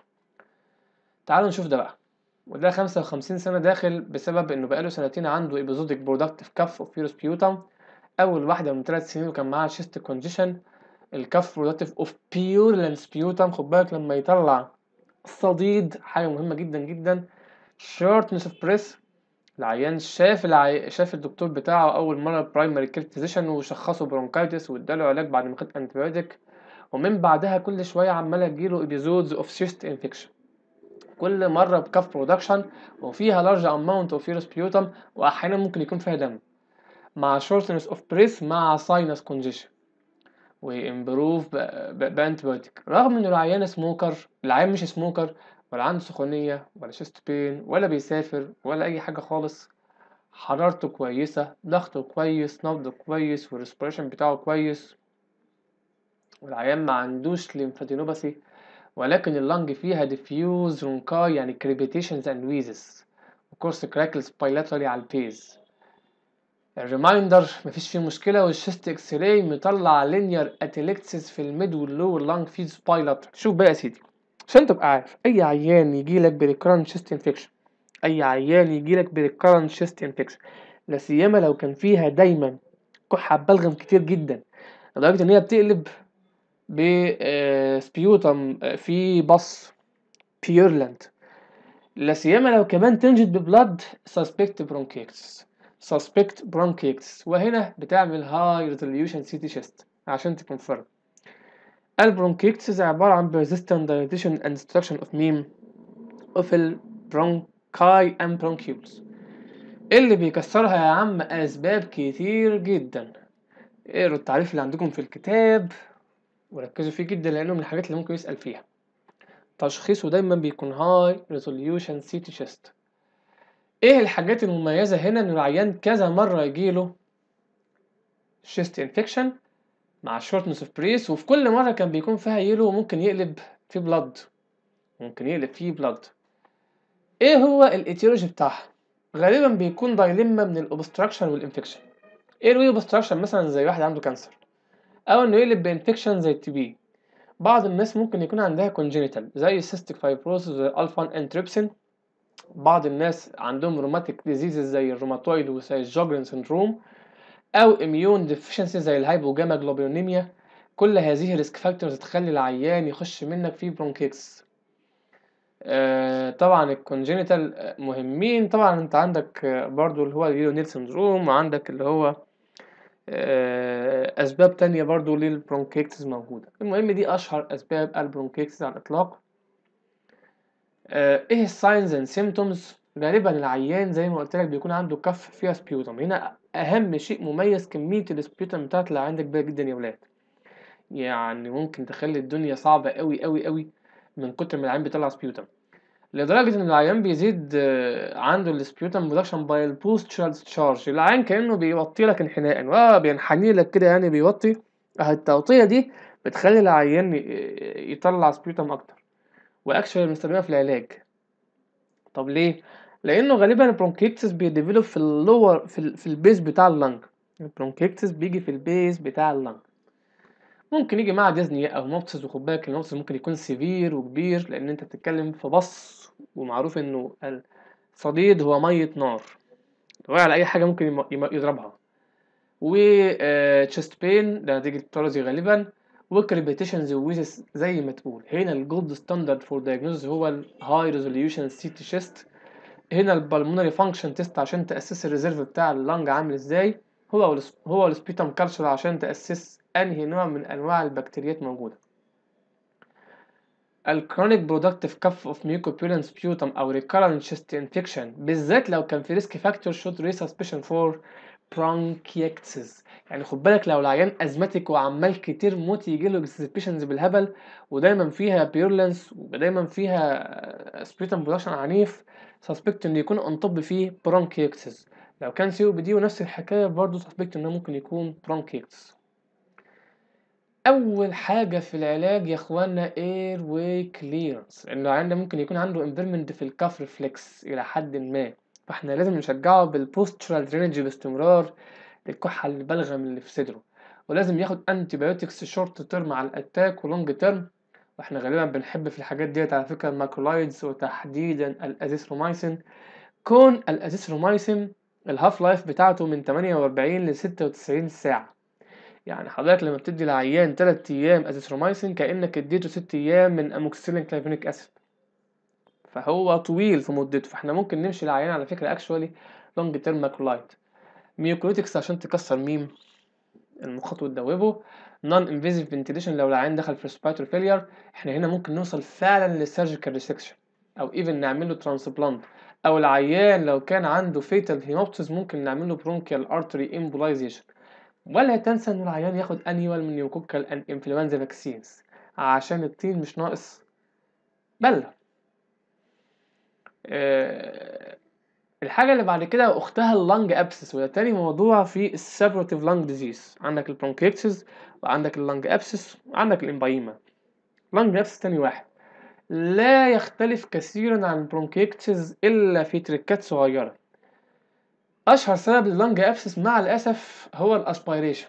A: تعالوا نشوف ده بقى وده خمسة وخمسين سنة داخل بسبب إنه بقاله سنتين عنده إبيزوديك برودكتيف كف أوف فيروس بيوتم أول واحدة من تلات سنين وكان معاها شيست كونديشن الكف برودكتيف أوف بيورلانس بيوتم خد بالك لما يطلع صديد حاجة مهمة جدا جدا شورتنس اوف بريس العيان شاف العي... شاف الدكتور بتاعه أول مرة برايمري كير فيزيشن وشخصه برونكايتس واداله علاج بعد ما خد انتبيوتيك ومن بعدها كل شوية عمالة تجيله إبيزودز أوف شيست انفكشن كل مرة بكف برودكشن وفيها لارج اماونت اوف فيروس بيوتم واحيانا ممكن يكون فيها دم مع شورتنس اوف بريس مع ساينس كونجيشن وامبروف بانتبيوتيك رغم ان العيان سموكر العيان مش سموكر ولا عنده سخونية ولا شيست بين ولا بيسافر ولا اي حاجة خالص حرارته كويسة ضغطه كويس نبضه كويس والريسبريشن بتاعه كويس والعيان ما عندوش ليمفادينوباثي ولكن اللنج فيها diffuse رونكاي يعني crepitations and wheezes وكورس crackles bilaterally على البيز الريمايندر مفيش فيه مشكلة والشيست اكس راي مطلع لينير اتيلكتسس في الميد واللور لانج فيز بايلاتر شوف بقى يا سيدي عشان تبقى عارف اي عيان يجيلك بريكرانت شيست انفكشن اي عيان يجيلك بريكرانت شيست انفكشن لا سيما لو كان فيها دايما كحة بلغم كتير جدا لدرجة ان هي بتقلب بسبيوتم في بص بيورلاند لا سيما لو كمان تنجد ببلاد سسبكت برونكيكس سسبكت برونكيكس وهنا بتعمل هاي ريزوليوشن سي تي شيست عشان تكونفيرم البرونكيكتس عبارة عن persistent dilatation and destruction of ميم of البرونكاي and bronchioles اللي بيكسرها يا عم أسباب كتير جدا اقروا التعريف اللي عندكم في الكتاب وركزوا فيه جدا لأنه من الحاجات اللي ممكن يسأل فيها تشخيصه دايما بيكون هاي ريزوليوشن سي تي شيست ايه الحاجات المميزة هنا ان العيان كذا مرة يجيله شيست انفكشن مع شورتنس اوف بريس وفي كل مرة كان بيكون فيها يلو وممكن يقلب في بلاد ممكن يقلب فيه بلاد ايه هو الايتيولوجي بتاعها غالبا بيكون دايليما من الاوبستراكشن والانفكشن ايه الاوبستراكشن مثلا زي واحد عنده كانسر او انه يقلب بانفكشن زي التي بي بعض الناس ممكن يكون عندها كونجينيتال زي السيستيك فايبروسيس زي الفان انتريبسين بعض الناس عندهم روماتيك ديزيزز زي الروماتويد وزي الجوجرين سندروم او اميون ديفيشنسي زي الهايبوجاما جلوبينيميا كل هذه ريسك فاكتورز تخلي العيان يخش منك في برونكيكس آه طبعا الكونجينيتال مهمين طبعا انت عندك برضو اللي هو اليونيل سندروم وعندك اللي هو آه اسباب تانية برضو للبرونكيكتس موجودة المهم دي اشهر اسباب البرونكيكتس على الاطلاق آه ايه الساينز اند سيمتومز غالبا العيان زي ما قلت لك بيكون عنده كف فيها سبيوتم هنا اهم شيء مميز كميه السبيوتم بتاعت اللي عندك كبيره جدا يا ولاد يعني ممكن تخلي الدنيا صعبه قوي قوي قوي من كتر ما العيان بيطلع سبيوتم لدرجه ان العيان بيزيد عنده السبيوتم برودكشن باي البوستشرال تشارج العيان كانه بيوطي لك انحناء اه بينحني لك كده يعني بيوطي التوطيه دي بتخلي العيان يطلع سبيوتم اكتر واكشن بنستخدمها في العلاج طب ليه لانه غالبا البرونكيتس بيديفلوب في اللور في, ال... في البيز بتاع اللنج البرونكيتس بيجي في البيز بتاع اللنج ممكن يجي مع ديزني او نوبسس وخد بالك النوبسس ممكن يكون سيفير وكبير لان انت بتتكلم في بص ومعروف انه الصديد هو ميه نار لو على اي حاجه ممكن يم... يم... يضربها و تشست بين ده نتيجه بارازي غالبا وكريبيتيشنز وويزس زي ما تقول هنا الجولد ستاندرد فور دايجنوز هو الهاي ريزوليوشن سي تي شيست هنا البلمونري فانكشن تيست عشان تاسس الريزيرف بتاع اللنج عامل ازاي هو هو السبيتم كالتشر عشان تاسس انهي نوع من انواع البكتيريات موجوده الكرونيك برودكتيف كف اوف ميوكوبيولان سبيوتم او ريكارنت شيست انفكشن بالذات لو كان في ريسك فاكتور شوت ري سسبشن فور برونكيكتسز يعني خد بالك لو العيان ازماتيك وعمال كتير موت يجيله اكسبيشنز بالهبل ودايما فيها بيرلنس ودايما فيها سبريتم برودكشن عنيف سسبكت ان يكون انطب فيه برونكيكتسز لو كان سي او بي دي ونفس الحكايه برضه سسبكت انه ممكن يكون برونكيكتس اول حاجه في العلاج يا اخوانا اير واي كليرنس لان العيان ده ممكن يكون عنده امبيرمنت في الكاف ريفلكس الى حد ما فاحنا لازم نشجعه بالبوسترال درينج باستمرار للكحه البلغم اللي في صدره ولازم ياخد انتي بايوتكس شورت تيرم على الاتاك ولونج تيرم واحنا غالبا بنحب في الحاجات ديت على فكره الماكرولايدز وتحديدا الازيثرومايسين كون الازيثرومايسين الهاف لايف بتاعته من 48 ل 96 ساعه يعني حضرتك لما بتدي العيان 3 ايام ازيثرومايسين كانك اديته 6 ايام من اموكسيلين كلافينيك اسيد فهو طويل في مدته فاحنا ممكن نمشي العيان على فكره اكشوالي لونج تيرم ماكرولايد ميوكوليتكس عشان تكسر ميم المخاط وتدوبه نون انفيزيف فنتيليشن لو العيان دخل في ريسبيراتوري فيلير احنا هنا ممكن نوصل فعلا للسيرجيكال ريسكشن او ايفن نعمل له ترانسبلانت او العيان لو كان عنده فيتال هيموبتس ممكن نعمل له برونكيال ارتري امبولايزيشن ولا تنسى ان العيان ياخد انيوال من نيوكوكال ان انفلونزا فاكسينز عشان الطين مش ناقص بلة أه الحاجة اللي بعد كده أختها اللنج أبسس وده تاني موضوع في السبراتيف لنج ديزيز عندك البرونكيكسس وعندك اللنج أبسس وعندك الإمبايما لنج أبسس تاني واحد لا يختلف كثيرا عن البرونكيكتس إلا في تريكات صغيرة أشهر سبب لللنج أبسس مع الأسف هو الأسبيريشن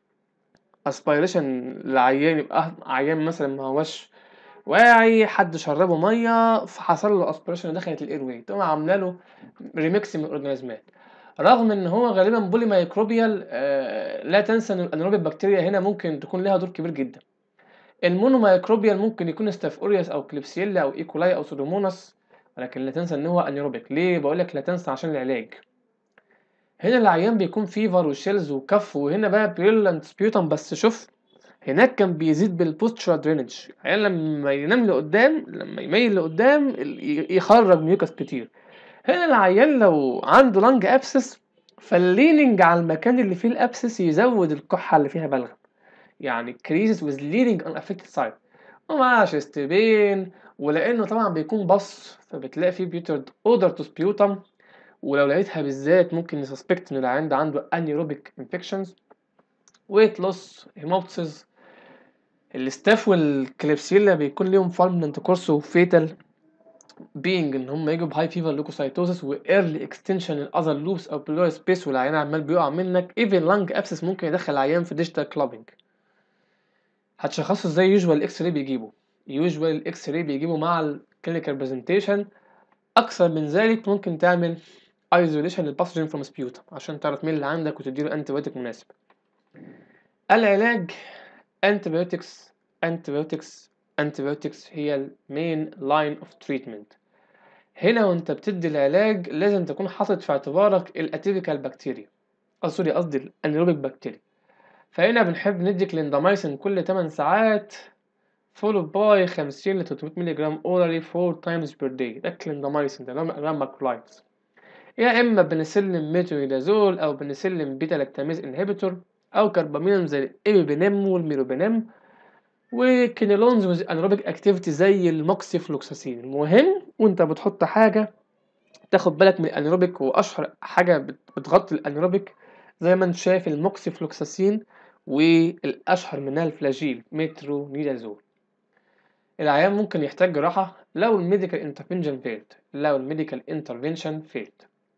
A: أسبيريشن العيان يبقى عيان مثلا ما هوش واعي حد شربه ميه فحصل له اسبريشن دخلت الايروي تقوم عامله له ريميكس من الاورجانيزمات رغم ان هو غالبا بولي مايكروبيال آه لا تنسى ان الانيروبيك بكتيريا هنا ممكن تكون لها دور كبير جدا المونو مايكروبيال ممكن يكون ستاف اوريوس او كليبسيلا او ايكولاي او سودوموناس ولكن لا تنسى ان هو انيروبيك ليه بقول لك لا تنسى عشان العلاج هنا العيان بيكون فيفر وشيلز وكف وهنا بقى بيرلنت سبيوتم بس شوف هناك كان بيزيد بالبوستشر درينج يعني لما ينام لقدام لما يميل لقدام يخرج ميوكس كتير هنا العيان لو عنده لانج ابسس فالليننج على المكان اللي فيه الابسس يزود الكحه اللي فيها بلغم يعني كريزز with leading on affected side ومع شيستبين ولانه طبعا بيكون بص فبتلاقي فيه بيوترد اودر تو سبيوتم ولو لقيتها بالذات ممكن نسسبكت ان العيان ده عنده انيروبيك انفكشنز ويت لوس هيموبسيس الاستاف والكليبسيلا بيكون ليهم فالمنت كورس وفيتال بينج ان هم يجوا بهاي فيفر لوكوسايتوزس وايرلي اكستنشن الاذر لوبس او بلور سبيس والعيان عمال بيقع منك ايفن لانج ابسس ممكن يدخل العيان في ديجيتال كلابنج هتشخصه ازاي يوجوال اكس راي بيجيبه يوجوال الاكس راي بيجيبه مع الكلينيكال برزنتيشن اكثر من ذلك ممكن تعمل ايزوليشن للباسجين فروم سبيوتم عشان تعرف مين اللي عندك وتديله انتي بايوتيك مناسب العلاج antibiotics antibiotics antibiotics هي المين لاين اوف تريتمنت هنا وانت بتدي العلاج لازم تكون حاطط في اعتبارك الاتيبيكال بكتيريا اه سوري قصدي الانيروبيك بكتيريا فهنا بنحب ندي كليندامايسين كل 8 ساعات followed by 50 ل 300 مللي جرام orally 4 times per day ده كليندامايسين ده نوع من انواع الماكرولايتس يا اما بنسلم ميترونيدازول او بنسلم بيتا لاكتاميز انهبيتور او كربامين زي الايبيبينيم والميروبينيم وكينيلونز ويز انيروبيك اكتيفيتي زي الموكسيفلوكساسين المهم وانت بتحط حاجه تاخد بالك من الانيروبيك واشهر حاجه بتغطي الانيروبيك زي ما انت شايف الموكسيفلوكساسين والاشهر منها الفلاجيل مترونيدازول العيان ممكن يحتاج جراحه لو الميديكال انترفنشن فيلد لو الميديكال انترفنشن فيلد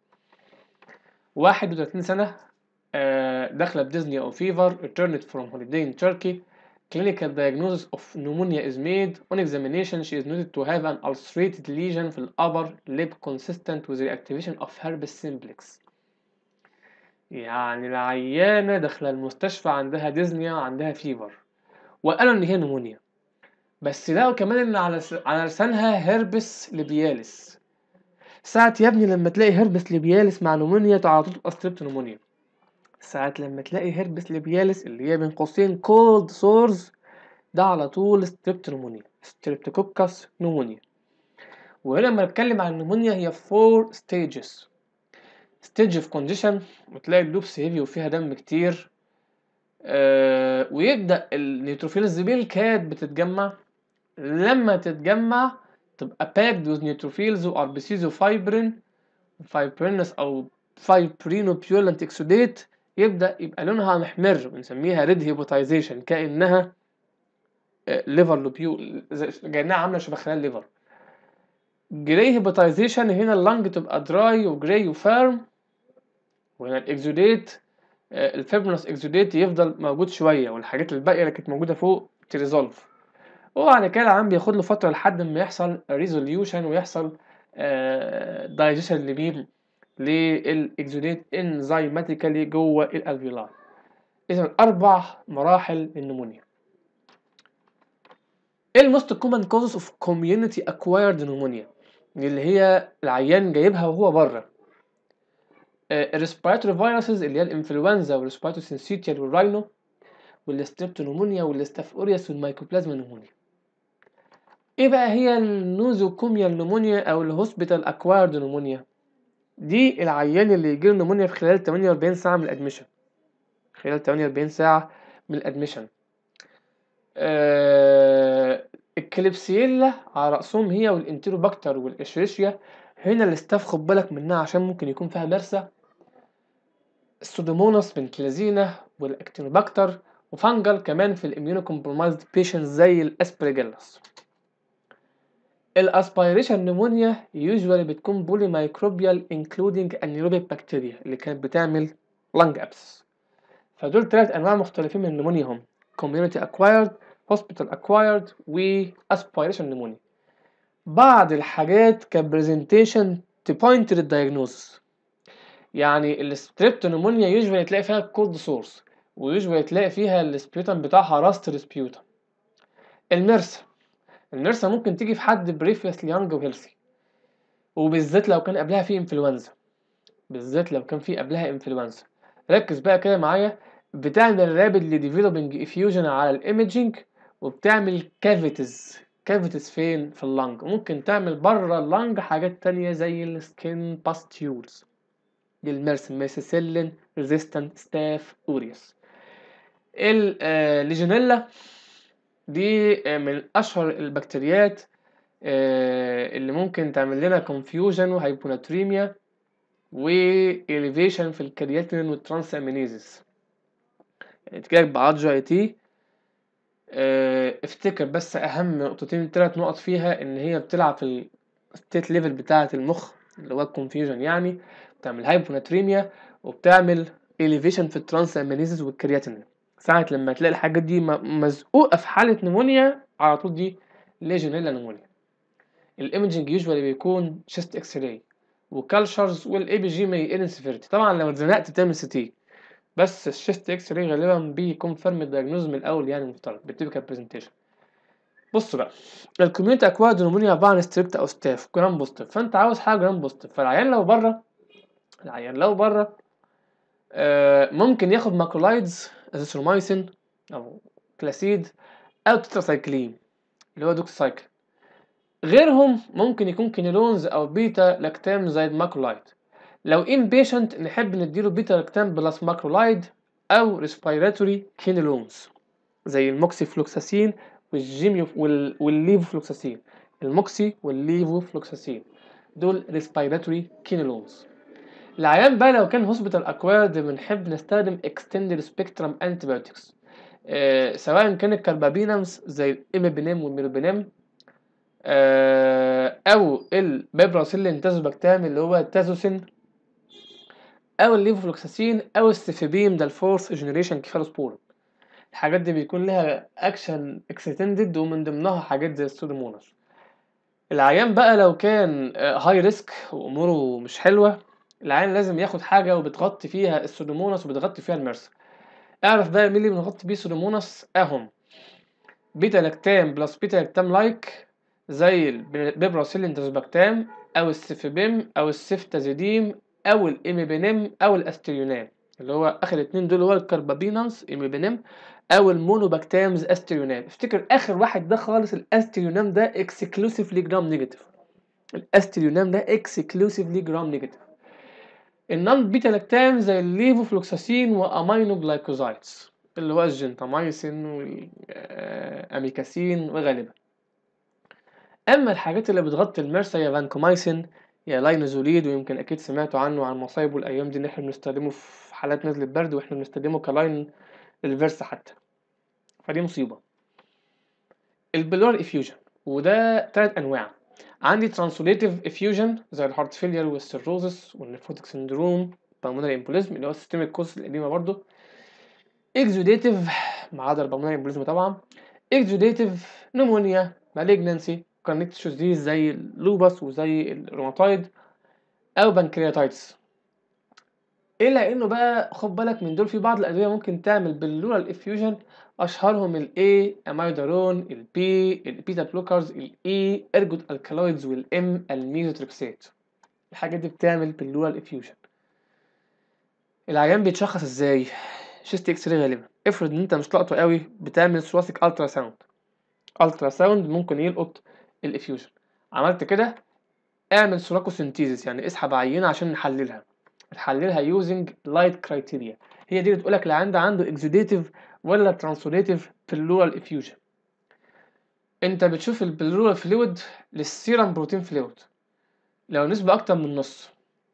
A: 31 سنه داخله بديزني او فيفر returned from holiday in Turkey clinical diagnosis of pneumonia is made on examination she is noted to have an ulcerated lesion في الأبر lip consistent with reactivation of herpes simplex يعني العيانة داخلة المستشفى عندها ديزنيا وعندها فيفر وقالوا إن هي نمونيا بس لقوا كمان إن على على لسانها هربس ليبياليس ساعة يا ابني لما تلاقي هربس ليبياليس مع نمونيا على طول تبقى ستريبت نمونيا ساعات لما تلاقي هربس ليبياليس اللي هي بين قوسين كولد سورز ده على طول ستريبت نمونيا ستريبتوكوكس نمونيا وهنا لما نتكلم عن النمونيا هي فور ستيجز ستيج اوف كونديشن وتلاقي اللوبس هيفي وفيها دم كتير آه ويبدا النيوتروفيلز بالكاد بتتجمع لما تتجمع تبقى باكد وذ نيوتروفيلز وار بي سيز وفايبرين فايبرينس او فايبرينو بيولنت اكسوديت يبدا يبقى لونها محمر بنسميها ريد هيبوتايزيشن كانها ليفر لوبيول كانها عامله شبه خلايا الليفر جراي هيبوتايزيشن هنا اللنج تبقى دراي وجراي وفيرم وهنا الاكزوديت الفيبرنس اكزوديت يفضل موجود شويه والحاجات الباقيه اللي كانت موجوده فوق تريزولف وبعد كده العام بياخد له فتره لحد ما يحصل ريزوليوشن ويحصل دايجيشن لمين للاكزوديت انزيماتيكالي جوه الالفيولاي اذا اربع مراحل للنمونيا ايه الموست كومن كوزز اوف كوميونتي اكوايرد نمونيا اللي هي العيان جايبها وهو بره الريسبيراتوري فيروسز اللي هي الانفلونزا والريسبيراتوري سينسيتيال والراينو والستريبتونومونيا والستاف اوريوس والمايكوبلازما نمونيا ايه بقى هي النوزوكوميا نمونيا او الهوسبيتال اكوايرد نمونيا دي العيان اللي يجيله نمونيا في خلال 48 ساعة من الادميشن خلال 48 ساعة من الادميشن آه الكليبسيلا على رأسهم هي والانتيروباكتر والاشريشيا هنا الاستاف خد بالك منها عشان ممكن يكون فيها مرسى السودوموناس بنكلازينا والاكتينوباكتر وفانجل كمان في الاميونو كومبرومايزد بيشنز زي الاسبريجيلاس الاسبيريشن نمونيا يوجوالي بتكون بولي مايكروبيال انكلودينج انيروبيك بكتيريا اللي كانت بتعمل لانج ابس فدول ثلاث انواع مختلفين من النمونيا هم community acquired hospital acquired و aspiration pneumonia بعض الحاجات كبرزنتيشن تبوينت للدايجنوز يعني الستريبتونيمونيا يوجوالي تلاقي فيها كولد سورس ويوجوالي تلاقي فيها السبيوتم بتاعها راست سبيوتم المرسى المرسى ممكن تيجي في حد بريفيسلي يانج وهيلثي وبالذات لو كان قبلها في انفلونزا بالذات لو كان في قبلها انفلونزا ركز بقى كده معايا بتعمل رابيدلي ديفلوبينج افيوجن على الايمجنج وبتعمل كافيتيز كافيتيز فين في اللنج ممكن تعمل بره اللنج حاجات تانية زي السكين باستيولز دي الميرس ميسيسيلين ريزيستنت ستاف اوريوس الليجونيلا دي من اشهر البكتيريات اللي ممكن تعمل لنا كونفيوجن وهايبوناتريميا واليفيشن في الكرياتين والترانس امينيزيس يعني تجيلك بعض اي تي افتكر بس اهم نقطتين تلات نقط فيها ان هي بتلعب في الستيت ليفل بتاعة المخ اللي هو الكونفيوجن يعني بتعمل هايبوناتريميا وبتعمل اليفيشن في الترانس امينيزيس والكرياتين ساعة لما تلاقي الحاجات دي مزقوقة في حالة نمونيا على طول دي ليجونيلا نمونيا الايمجنج يوجوالي بيكون شيست اكس راي وكالشرز والاي بي جي ما يقل سيفيرتي طبعا لو اتزنقت تعمل سي تي بس الشيست اكس راي غالبا بيكونفيرم الدايجنوز من الاول يعني المفترض بالتيبيكال برزنتيشن بص بقى الكوميونتي اكواد نمونيا عباره عن ستريبت او ستاف جرام بوزيتيف فانت عاوز حاجه جرام بوزيتيف فالعيان لو بره العيان لو بره آه ممكن ياخد ماكرولايدز ازيثرومايسين او كلاسيد او تتراسايكلين اللي هو دوكسايكل غيرهم ممكن يكون كينيلونز او بيتا لاكتام زي الماكرولايد لو ان بيشنت نحب نديله بيتا لاكتام بلس ماكرولايد او ريسبيراتوري كينيلونز زي الموكسي فلوكساسين والجيميو وال... والليفوفلوكساسين الموكسي والليفوفلوكساسين دول ريسبيراتوري كينيلونز العيان بقى لو كان هوسبيتال اكوارد بنحب نستخدم اكستندد سبيكترم انتيبيوتكس أه سواء كان الكربابينمز زي الاميبينيم والميروبينيم أه او البيبراسيلين تازوباكتام اللي هو التازوسين او الليفوفلوكساسين او السيفيبيم ده الفورث جنريشن كيفالوسبورين الحاجات دي بيكون لها اكشن اكستندد ومن ضمنها حاجات زي السودوموناس العيان بقى لو كان هاي ريسك واموره مش حلوه العيان لازم ياخد حاجه وبتغطي فيها السودوموناس وبتغطي فيها المرسى اعرف بقى مين اللي بنغطي بيه السودوموناس اهم بيتا لاكتام بلس بيتا لاكتام لايك زي البيبراسيلين تازوباكتام او السيفيبيم او السيفتازيديم او الاميبينيم او الاستريونام اللي هو اخر اتنين دول هو الكربابينانس اميبينيم او المونوباكتامز استريونام افتكر اخر واحد ده خالص الاستريونام ده اكسكلوسيفلي جرام نيجاتيف الاستريونام ده اكسكلوسيفلي جرام نيجاتيف النون بيتا لاكتام زي الليفوفلوكساسين وامينو جلايكوزايدز اللي هو الجنتامايسين والاميكاسين وغالبا اما الحاجات اللي بتغطي المرسى يا فانكومايسين يا لاينوزوليد ويمكن اكيد سمعتوا عنه عن مصايبه الايام دي ان احنا بنستخدمه في حالات نزله برد واحنا بنستخدمه كلاين الفيرس حتى فدي مصيبه البلور افيوجن وده تلات انواع عندي ترانسوليتيف افيوجن زي الهارت فيلير والسيروزس والنيفروتيك سندروم بالمونري امبوليزم اللي هو السيستميك كوز القديمه برضه اكزوديتيف ما عدا البالمونري امبوليزم طبعا اكزوديتيف نمونيا مالجنانسي كونكتشوز دي زي اللوبس وزي الروماتويد او بنكرياتايتس الا انه بقى خد بالك من دول في بعض الادويه ممكن تعمل باللورال افيوجن اشهرهم الاي امايدارون البي البيتا بلوكرز الاي ارجوت الكالويدز والام الميزوتريكسات الحاجات دي بتعمل باللورال افيوجن العيان بيتشخص ازاي شيست اكس راي غالبا افرض ان انت مش لاقطه قوي بتعمل ثوراسيك الترا ساوند الترا ساوند ممكن يلقط الافيوجن عملت كده اعمل سوراكوسينتيزيس يعني اسحب عينه عشان نحللها نحللها يوزنج لايت كرايتيريا هي دي بتقولك العيان ده عنده اكزوديتيف ولا ترانسوليتيف بلورال افيوجن انت بتشوف البلورال فلويد للسيرم بروتين فلويد لو نسبة اكتر من نص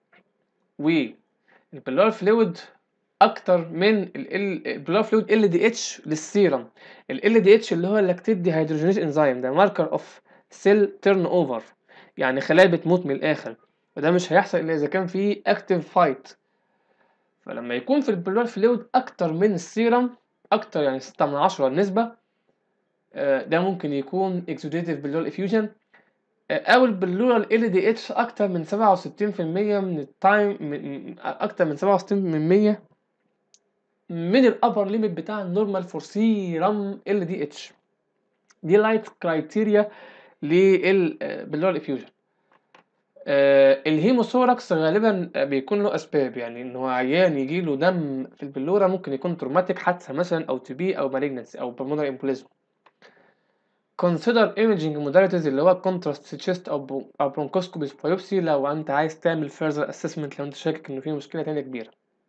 A: والبلورال فلويد اكتر من البلورال فلويد ال دي اتش للسيرم ال دي اتش اللي هو اللاكتيت دي هيدروجينيز انزيم ده ماركر اوف سيل تيرن اوفر يعني خلايا بتموت من الاخر وده مش هيحصل الا اذا كان في اكتيف فايت فلما يكون في البلورال فلويد اكتر من السيرم اكتر يعني ستة من عشرة النسبة ده ممكن يكون اكزوديتيف بلورال افيوجن او البلورال ال دي اتش اكتر من سبعة وستين في المية من التايم من اكتر من سبعة وستين من مية من الابر ليميت بتاع النورمال فور سيرم ال دي اتش دي لايت كرايتيريا للبلورال افيوجن آه الهيموثوركس غالبا بيكون له اسباب يعني ان هو عيان يجي له دم في البلوره ممكن يكون تروماتيك حادثه مثلا او تي بي او مالجنسي او بالمونري امبوليزم consider imaging modalities اللي هو contrast chest او او bronchoscopy biopsy لو انت عايز تعمل further assessment لو انت شاكك انه في مشكله تانية كبيره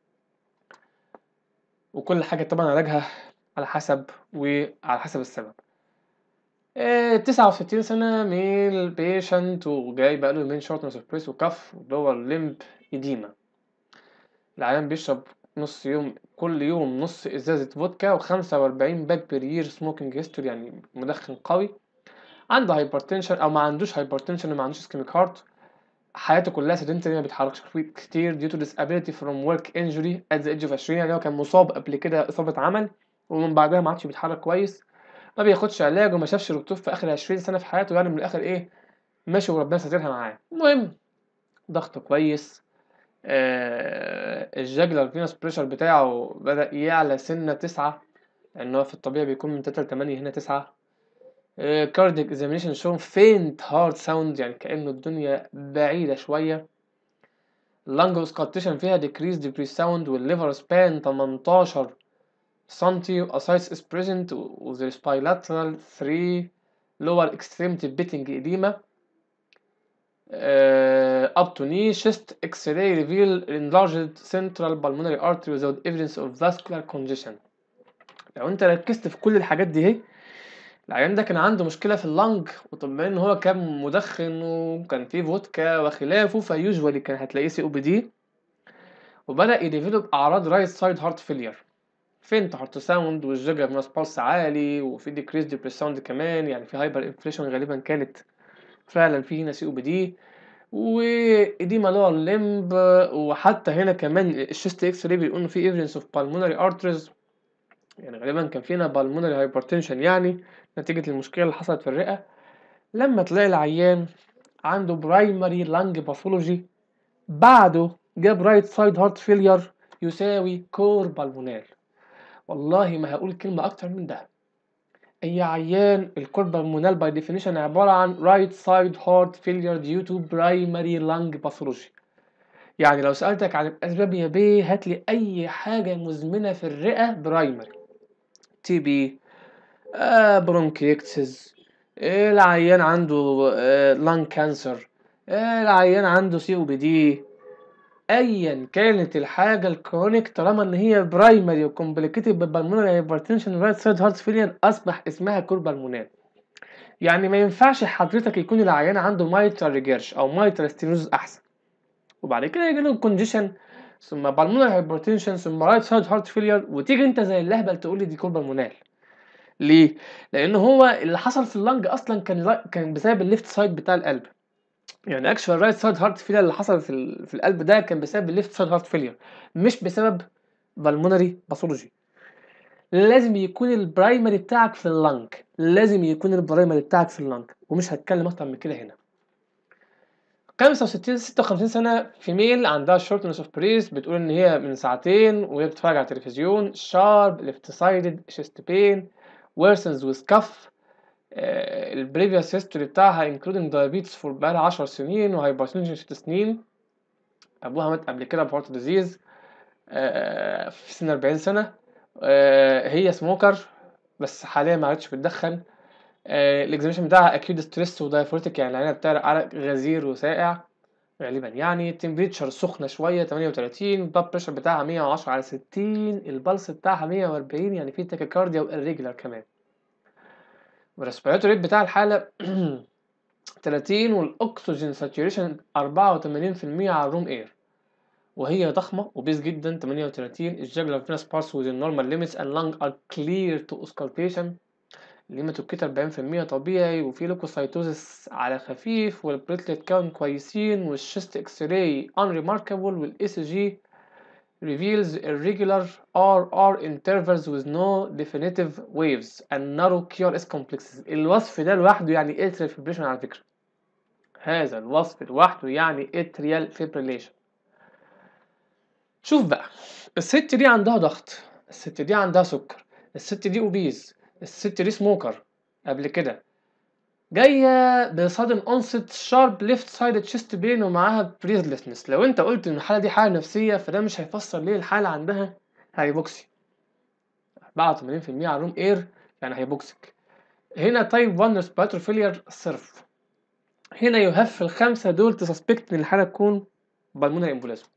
A: وكل حاجه طبعا علاجها على حسب وعلى حسب السبب تسعة وستين سنة ميل بيشنت وجاي بقاله يومين شورتنس اوف بريس وكف ودور لمب إديمة العيان بيشرب نص يوم كل يوم نص إزازة فودكا وخمسة وأربعين باك بير يير سموكينج هيستوري يعني مدخن قوي عنده هايبرتنشن أو ما عندوش هايبرتنشن وما عندوش اسكيميك هارت حياته كلها سيدنتري ما بيتحركش كتير due to disability from work injury at the age of 20 يعني هو كان مصاب قبل كده إصابة عمل ومن بعدها ما عادش بيتحرك كويس ما بياخدش علاج وما شافش دكتور في اخر عشرين سنه في حياته يعني من الاخر ايه ماشي وربنا ساترها معاه المهم ضغطه كويس آه الجاجلر فينوس بريشر بتاعه بدا يعلى سنه تسعة لان هو في الطبيعي بيكون من تلاتة لتمانية هنا تسعة كارديك اكزامينيشن شون فينت هارد ساوند يعني كانه الدنيا بعيده شويه اللانج اوسكالتيشن فيها ديكريز ديكريز ساوند والليفر سبان 18 سنتي واسايتس is present with the bilateral 3 lower extremity pitting edema uh, up to knee chest x-ray reveal enlarged central pulmonary artery without evidence of vascular congestion لو انت ركزت في كل الحاجات دي اهي العيان ده كان عنده مشكلة في اللنج وطبعا ان هو كان مدخن وكان فيه فودكا وخلافه فيوجوالي كان هتلاقيه سي او بي دي وبدأ يديفلوب أعراض رايت سايد هارت فيلير فينت هارت ساوند والجيجر ناس بالس عالي وفي ديكريز ديبريس ساوند كمان يعني في هايبر انفليشن غالبا كانت فعلا في هنا سي او بي دي وإديما لور لمب وحتى هنا كمان الشيست اكس راي بيقول انه في ايفيدنس اوف بالمونري ارتريز يعني غالبا كان فينا بالمونري هايبرتنشن يعني نتيجة المشكلة اللي حصلت في الرئة لما تلاقي العيان عنده برايمري لانج باثولوجي بعده جاب رايت سايد هارت فيلير يساوي كور بالمونال والله ما هقول كلمة أكتر من ده أي عيان الكور بالمونال باي ديفينيشن عبارة عن رايت سايد هارت فيلير ديو تو برايمري لانج باثولوجي يعني لو سألتك عن الأسباب يا بيه هاتلي أي حاجة مزمنة في الرئة برايمري تي بي آه برونكيكتس آه العيان عنده آه لانج كانسر آه العيان عنده سي او بي دي ايا كانت الحاجه الكرونيك طالما ان هي برايمري وكومبليكيتد بالبلمونري هايبرتنشن رايت سايد هارت فيلير اصبح اسمها كور بالمونال يعني ما ينفعش حضرتك يكون العيان عنده مايترال ريجيرش او مايترال ستينوز احسن وبعد كده يجي له كونديشن ثم بالمونري هايبرتنشن ثم رايت سايد هارت فيلير وتيجي انت زي اللهبل تقول لي دي كور بالمونال ليه؟ لان هو اللي حصل في اللنج اصلا كان كان بسبب الليفت سايد بتاع القلب يعني اكشوال رايت سايد هارت فيلير اللي حصل في, ال- في القلب ده كان بسبب الليفت سايد هارت فيلير مش بسبب بالمونري باثولوجي لازم يكون البرايمري بتاعك في اللنج لازم يكون البرايمري بتاعك في اللنج ومش هتكلم اكتر من كده هنا 65 56 سنة فيميل عندها شورتنس اوف بريس بتقول ان هي من ساعتين وهي بتتفرج على التلفزيون شارب ليفت سايدد شيست بين ويرسنز ويز كف البريفيوس هيستوري بتاعها including diabetes فور بقالها 10 سنين وهايبرتنشن 6 سنين ابوها مات قبل كده بهارت ديزيز في سن 40 سنة آه، هي سموكر بس حاليا ما عادش بتدخن الاكزاميشن بتاعها اكيد ستريس ودايفورتيك يعني العينه بتعرق عرق غزير وساقع غالبا يعني تمبريتشر سخنه شويه 38 البلاد بريشر بتاعها 110 على 60 البلس بتاعها 140 يعني في تاكيكارديا والريجولار كمان والريسبيراتوري ريت بتاع الحاله 30 والاكسجين ساتوريشن 84% على الروم اير وهي ضخمة وبيس جدا 38 الجاجلر فينس بارس within normal limits and lung are clear to auscultation الهيماتوكيت 40% طبيعي وفي لوكوسايتوزس على خفيف والبليتلت كاونت كويسين والشيست اكس راي unremarkable والاي سي جي reveals irregular RR intervals with no definitive waves and narrow QRS complexes الوصف ده لوحده يعني atrial fibrillation على فكرة هذا الوصف لوحده يعني atrial fibrillation شوف بقى الست دي عندها ضغط الست دي عندها سكر الست دي اوبيز الست دي سموكر قبل كده جايه بصدم اونست شارب ليفت سايد تشيست بين ومعاها بريزلسنس لو انت قلت ان الحاله دي حاله نفسيه فده مش هيفسر ليه الحاله عندها هايبوكسي 84% على روم اير يعني هايبوكسيك هنا تايب 1 ريسبيراتوري فيلير صرف هنا يهف في الخمسه دول تسسبكت ان الحاله تكون بالمونري امبوليزم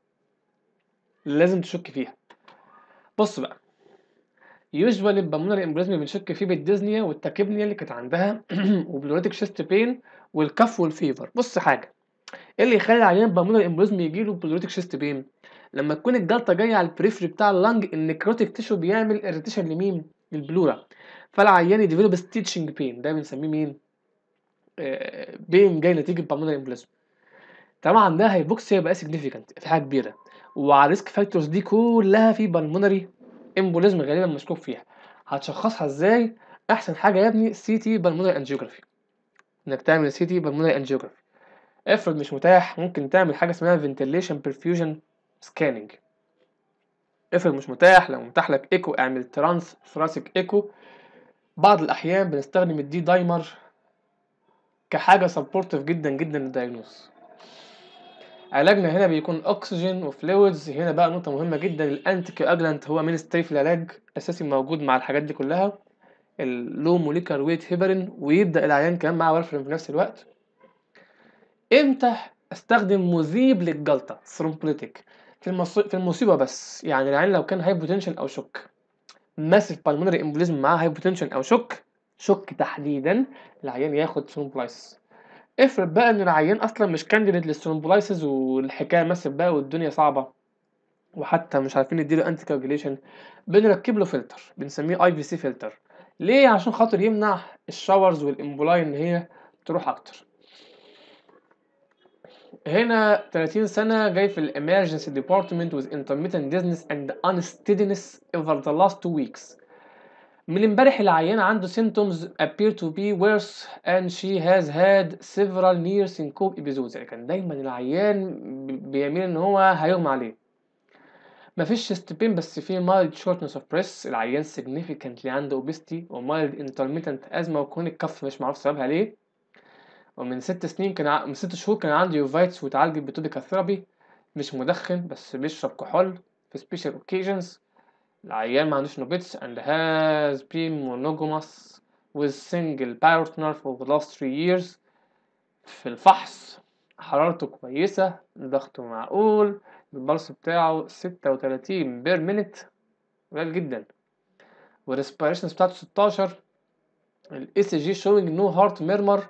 A: لازم تشك فيها بص بقى يوجوالي البلمونري امبوليزم بنشك فيه بالديزنيا والتاكيبنيا اللي كانت عندها وبلوريتك شيست بين والكف والفيفر بص حاجه ايه اللي يخلي العيان بالمونري امبوليزم يجيله بلوريتك شيست بين لما تكون الجلطه جايه على البريفري بتاع اللنج النكروتيك تيشو بيعمل اريتيشن لمين للبلورا فالعيان يديفلوب ستيتشنج بين ده بنسميه مين آه بين جاي نتيجه بالمونري امبوليزم طبعا ده هيبوكسيا يبقى سيجنيفيكانت في حاجه كبيره وعلى الريسك فاكتورز دي كلها في بالمونري امبوليزم غالبا مشكوك فيها هتشخصها ازاي احسن حاجه يا ابني سي تي بالمونري انجيوجرافي انك تعمل سي تي بالمونري انجيوجرافي افرض مش متاح ممكن تعمل حاجه اسمها فنتيليشن برفيوجن سكاننج افرض مش متاح لو متاح لك ايكو اعمل ترانس ثراسيك ايكو بعض الاحيان بنستخدم الدي دايمر كحاجه سبورتيف جدا جدا للدايجنوز علاجنا هنا بيكون اكسجين وفلويدز هنا بقى نقطة مهمة جدا الانتي كواجلانت هو مينستري في العلاج اساسي موجود مع الحاجات دي كلها اللو موليكر ويت هيبرين ويبدا العيان كمان معاه وارفرين في نفس الوقت امتى استخدم مذيب للجلطة ثرومبوليتيك في المص... في المصيبة بس يعني العيان لو كان هايبوتنشن او شوك ماسيف بالمونري امبوليزم معاه هايبوتنشن او شوك شوك تحديدا العيان ياخد ثرومبولايسيس افرض بقى ان العيان اصلا مش كانديديت للثرومبولايسيس والحكايه ماسف بقى والدنيا صعبه وحتى مش عارفين نديله انتي كاجوليشن بنركب له فلتر بنسميه اي في سي فلتر ليه عشان خاطر يمنع الشاورز والامبولاي ان هي تروح اكتر هنا 30 سنة جاي في الامرجنسي ديبارتمنت with intermittent dizziness and unsteadiness over the last two weeks من امبارح العيان عنده symptoms appear to be worse and she has had several near syncope episodes يعني كان دايما العيان بيميل ان هو هيغمى عليه مفيش chest pain بس في mild shortness of breath العيان significantly عنده obesity و mild intermittent asthma وكون الكف مش معروف سببها ليه ومن ست سنين كان ع... من ست شهور كان عنده يوفايتس وتعالج بتوبيكال ثيرابي مش مدخن بس بيشرب كحول في special occasions العيان ما عندوش نوبيتس and has been monogamous with single partner for the last three years في الفحص حرارته كويسة ضغطه معقول البلس بتاعه ستة وتلاتين بير مينت قليل جدا والريسبيريشن بتاعته ستاشر الاي سي جي شوينج نو هارت ميرمر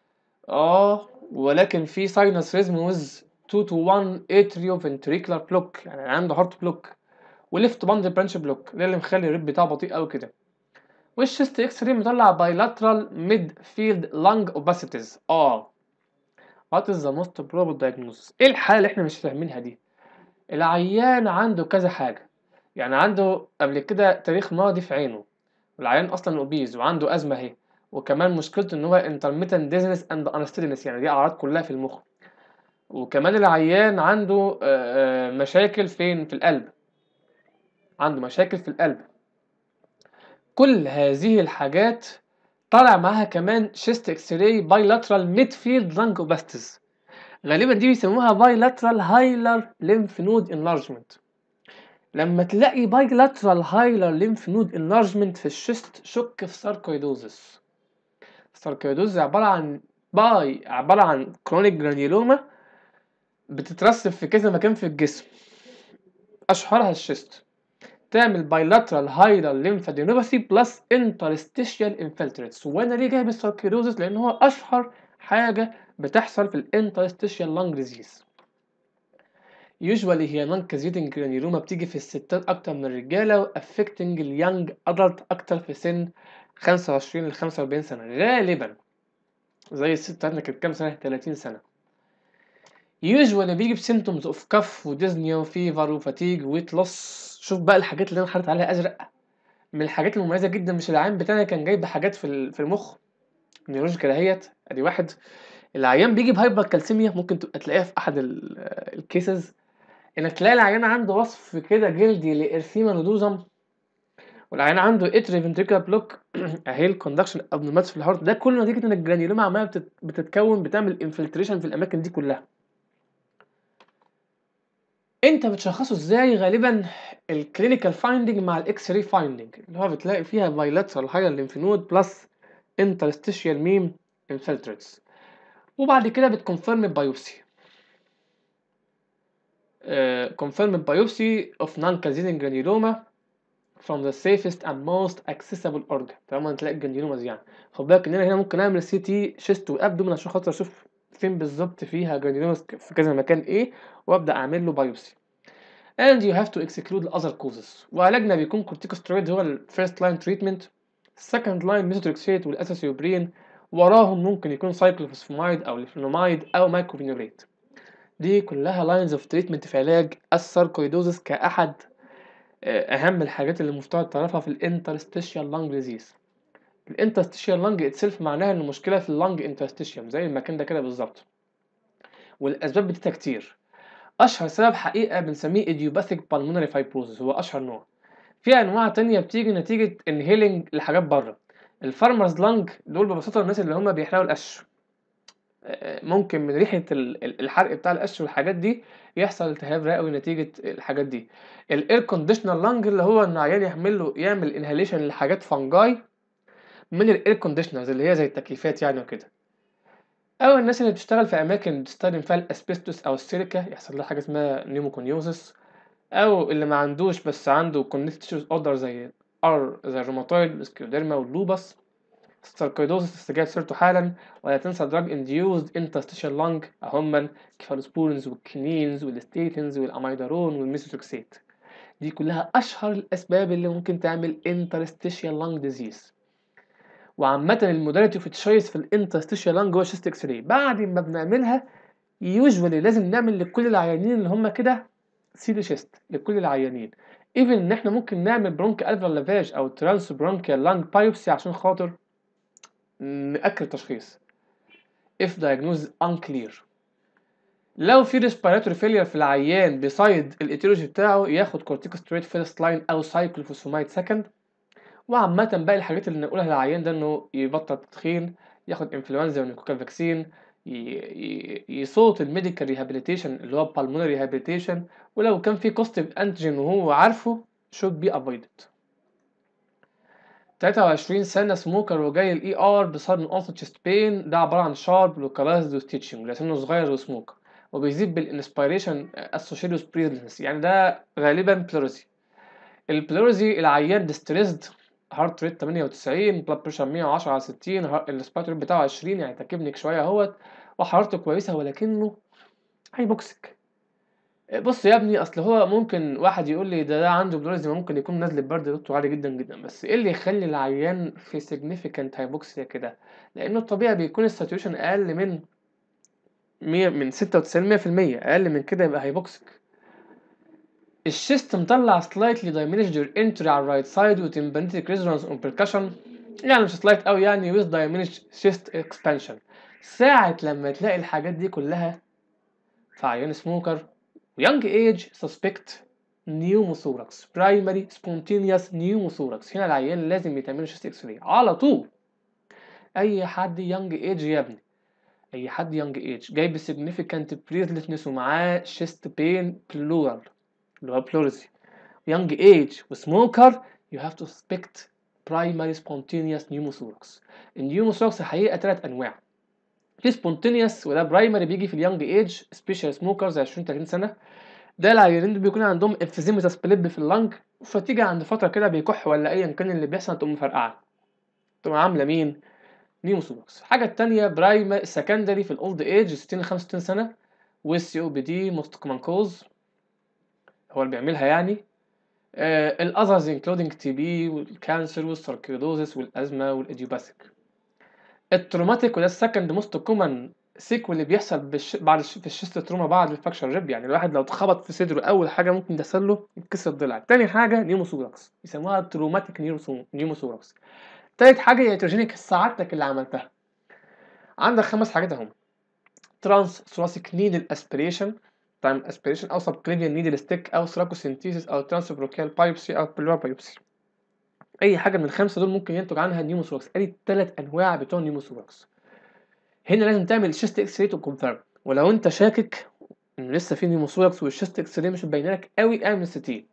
A: اه ولكن في ساينس ريزم ويز 2 تو 1 اتريو فنتريكولار بلوك يعني عنده هارت بلوك وليفت باند برانش بلوك ده اللي مخلي الريت بتاعه بطيء قوي كده والشيست اكس راي مطلع بايلاترال ميد فيلد لانج اوباسيتيز اه وات از ذا موست بروبل diagnosis ايه الحاله اللي احنا مش فاهمينها دي العيان عنده كذا حاجه يعني عنده قبل كده تاريخ ماضي في عينه والعيان اصلا اوبيز وعنده ازمه اهي وكمان مشكلته ان هو intermittent dizziness and unsteadiness يعني دي اعراض كلها في المخ وكمان العيان عنده آه، آه، مشاكل فين في القلب عنده مشاكل في القلب كل هذه الحاجات طالع معاها كمان شيست اكس راي بايلاترال ميد فيلد لانج اوباستيز غالبا دي بيسموها بايلاترال هايلر ليمف نود انلارجمنت لما تلاقي بايلاترال هايلر ليمف نود انلارجمنت في الشيست شك في ساركويدوزس الساركويدوزس عبارة عن باي عبارة عن كرونيك جرانيولوما بتترسب في كذا مكان في الجسم اشهرها الشيست تعمل بايلاترال هايلر ليمفادينوباثي بلس انترستيشيال انفلتريتس وانا ليه جايب الساركيدوزس لان هو اشهر حاجه بتحصل في الانترستيشيال لانج ديزيز يوجوالي هي نون كازيتنج جرانيولوما بتيجي في الستات اكتر من الرجاله وافكتنج اليانج ادلت اكتر في سن 25 ل 45 سنه غالبا زي الست بتاعتنا كانت كام سنه 30 سنه يوجوالي بيجي بسيمتومز اوف كف وديزنيا وفيفر وفاتيج ويت لوس شوف بقى الحاجات اللي انا حاطط عليها ازرق من الحاجات المميزه جدا مش العيان بتاعنا كان جايب حاجات في ال- في المخ نيورولوجيكال اهيت ادي واحد العيان بيجي بهايبر كالسيميا ممكن تبقى تلاقيها في احد ال- الكيسز انك تلاقي العيان عنده وصف كده جلدي لارثيما نودوزم والعيان عنده اتري فنتريكولار بلوك اهي الكوندكشن ابنورمالز في الهارت ده كله نتيجه ان الجرانيولوما عماله بتت- بتتكون بتعمل انفلتريشن في الاماكن دي كلها انت بتشخصه ازاي غالبا الكلينيكال فايندنج مع الاكس راي فايندنج اللي هو بتلاقي فيها بايلاترال هايلر ليمف نود بلس انترستيشيال ميم انفلتريتس وبعد كده بتكونفيرم بايوبسي كونفيرم بايوبسي اوف نون كازينينج جرانيولوما from the safest and most accessible organ طالما تلاقي الجرانيولوماز يعني خد بالك ان انا هنا ممكن اعمل سي تي شيست وابدومن عشان خاطر اشوف فين بالظبط فيها جرانيولوماز في كذا مكان ايه وابدا اعمل له بايوبسي and you have to exclude the other causes وعلاجنا بيكون كورتيكوسترويد هو ال first line treatment second line methotrexate والاساسيوبرين وراهم ممكن يكون سايكلوفوسفامايد او ليفلونامايد او مايكوفينوليت دي كلها lines of treatment في علاج الساركويدوزس كأحد آه، أهم الحاجات اللي المفترض تعرفها في الانترستيشيال لانج ديزيز الانترستيشيال لانج اتسلف معناها ان المشكلة في اللانج انترستيشيوم زي المكان ده كده بالظبط والأسباب بتاعتها كتير اشهر سبب حقيقه بنسميه idiopathic pulmonary fibrosis هو اشهر نوع في انواع تانية بتيجي نتيجه انهيلنج لحاجات بره الفارمرز لانج دول ببساطه الناس اللي هم بيحرقوا القش آه، ممكن من ريحه ال- ال- الحرق بتاع القش والحاجات دي يحصل التهاب رئوي نتيجه الحاجات دي الاير كونديشنر لانج اللي هو ان عيان يعمل له يعمل انهاليشن لحاجات فانجاي من الاير كونديشنرز اللي هي زي التكييفات يعني وكده او الناس اللي بتشتغل في اماكن بتستخدم فيها الاسبستوس او السيليكا يحصل لها حاجه اسمها نيموكونيوزس او اللي ما عندوش بس عنده كونكتيف تيشوز اوردر زي ار زي الروماتويد السكيوديرما واللوبس الساركويدوزس استجاب سيرته حالا ولا تنسى دراج انديوزد انترستيشال لانج هم الكيفالوسبورينز والكينينز والستيتنز والاميدارون والميثوتوكسيت دي كلها اشهر الاسباب اللي ممكن تعمل انترستيشال لانج ديزيز وعامة الموداليتي اوف تشويس في الانترستيشال لانج هو شيست اكس راي بعد ما بنعملها يوجوالي لازم نعمل لكل العيانين اللي هم كده سيلي شيست لكل العيانين ايفن ان احنا ممكن نعمل برونك الفا لافاج او ترانس برونكيال لانج بايوبسي عشان خاطر نأكد التشخيص if diagnosed unclear لو في respiratory failure في العيان بيسايد الاتيولوجي بتاعه ياخد كورتيكوسترويد فيرست لاين او سايكلوفوسفامايد سكند وعامة باقي الحاجات اللي نقولها للعيان ده انه يبطل تدخين ياخد انفلونزا ونيكوكال فاكسين ي- ي- يصوت الميديكال ريهابيليتيشن اللي هو بالمونري ريهابيليتيشن ولو كان في كوستيف انتيجين وهو عارفه should be avoided 23 سنة سموكر وجاي الاي ار بسبب من اونست تشيست بين ده عبارة عن شارب لوكالايزد وستيتشنج لسنه صغير وسموكر وبيزيد بالانسبيريشن اسوشيتد بريزنس يعني ده غالبا بلوريزي البلوريزي العيان ديستريسد هارت ريت 98 بلاد بريشر 110 على 60 السبايت ريت بتاعه 20 يعني تكبنك شويه اهوت وحرارته كويسه ولكنه هيبوكسك بص يا ابني اصل هو ممكن واحد يقول لي ده ده عنده بلوريزي ممكن يكون نزله برد دكتور عالي جدا جدا بس ايه اللي يخلي العيان في significant هايبوكسيا كده لانه الطبيعي بيكون الساتوريشن اقل من 100 من 96 100% اقل من كده يبقى هايبوكسيك الشيست مطلع slightly diminished your entry على الرايت سايد وتمبانيتك resonance on percussion يعني مش سلايت قوي يعني with diminished chest expansion ساعة لما تلاقي الحاجات دي كلها في عيان سموكر young age suspect pneumothorax primary spontaneous pneumothorax هنا العيان لازم يتعمل شيست اكس راي على طول اي حد young age يا ابني اي حد young age جايب significant breathlessness ومعاه chest pain plural اللي هو pleurisy young age وسموكر you have to suspect primary spontaneous pneumothorax النيوموثوركس الحقيقة تلات أنواع في spontaneous وده برايمري بيجي في اليونج ايج سبيشال سموكرز 20 30 سنة ده العيانين دول بيكون عندهم emphysema سبليب في اللنج فتيجي عند فترة كده بيكح ولا أيا كان اللي بيحصل تقوم مفرقعة تقوم عاملة مين؟ نيوموثوركس الحاجة التانية برايمري سكندري في الأولد ايج 60 ل 65 سنة والسي او بي دي موست كومن كوز هو اللي بيعملها يعني آه الاذرز انكلودنج تي بي والكانسر والساركيدوزس والازمه والايديوباثيك التروماتيك وده السكند موست كومن سيكو اللي بيحصل بالش... بعد الش... في الشيست تروما بعد الفاكشر ريب يعني الواحد لو اتخبط في صدره اول حاجه ممكن تحصل له يتكسر الضلع تاني حاجه نيموثوركس يسموها تروماتيك نيموثوركس تالت حاجه ياتروجينيك سعادتك اللي عملتها عندك خمس حاجات اهم ترانس ثوراسيك نيدل اسبريشن تايم اسبريشن او سبكليفيان نيدل ستيك او ثراكوسينتيسيس او ترانسبروكيال بايبسي او بلور بايبسي اي حاجه من الخمسه دول ممكن ينتج عنها نيوموثوركس ادي الثلاث انواع بتوع النيوموثوركس هنا لازم تعمل شيست اكس راي تو كونفيرم ولو انت شاكك ان لسه في نيوموثوركس والشيست اكس راي مش مبينه لك قوي اعمل سي تي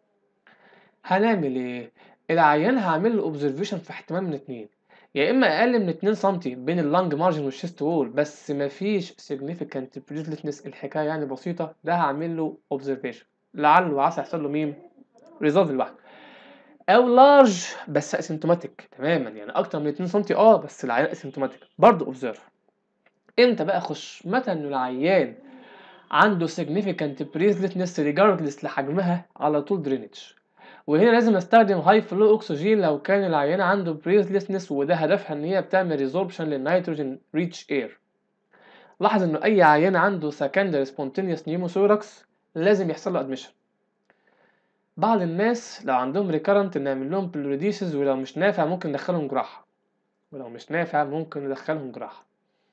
A: هنعمل ايه العيان هعمل له اوبزرفيشن في احتمال من اتنين يا اما اقل من 2 سم بين اللانج مارجن والشيست وول بس مفيش significant breathlessness الحكايه يعني بسيطه ده هعمل له اوبزرفيشن لعل وعسى يحصل له مين ريزولف لوحده او لارج بس اسيمتوماتيك تماما يعني اكتر من 2 سم اه بس العيان اسيمتوماتيك برضه اوبزرف امتى بقى اخش متى انه العيان عنده significant breathlessness regardless لحجمها على طول درينج وهنا لازم استخدم هاي فلو اكسجين لو كان العيان عنده بريزلسنس وده هدفها ان هي بتعمل ريزوربشن للنيتروجين ريتش اير لاحظ انه اي عيان عنده سكندري سبونتينيوس نيموثوركس لازم يحصل له ادميشن بعض الناس لو عندهم ريكارنت نعمل لهم بلوريديسز ولو مش نافع ممكن ندخلهم جراحه ولو مش نافع ممكن ندخلهم جراحه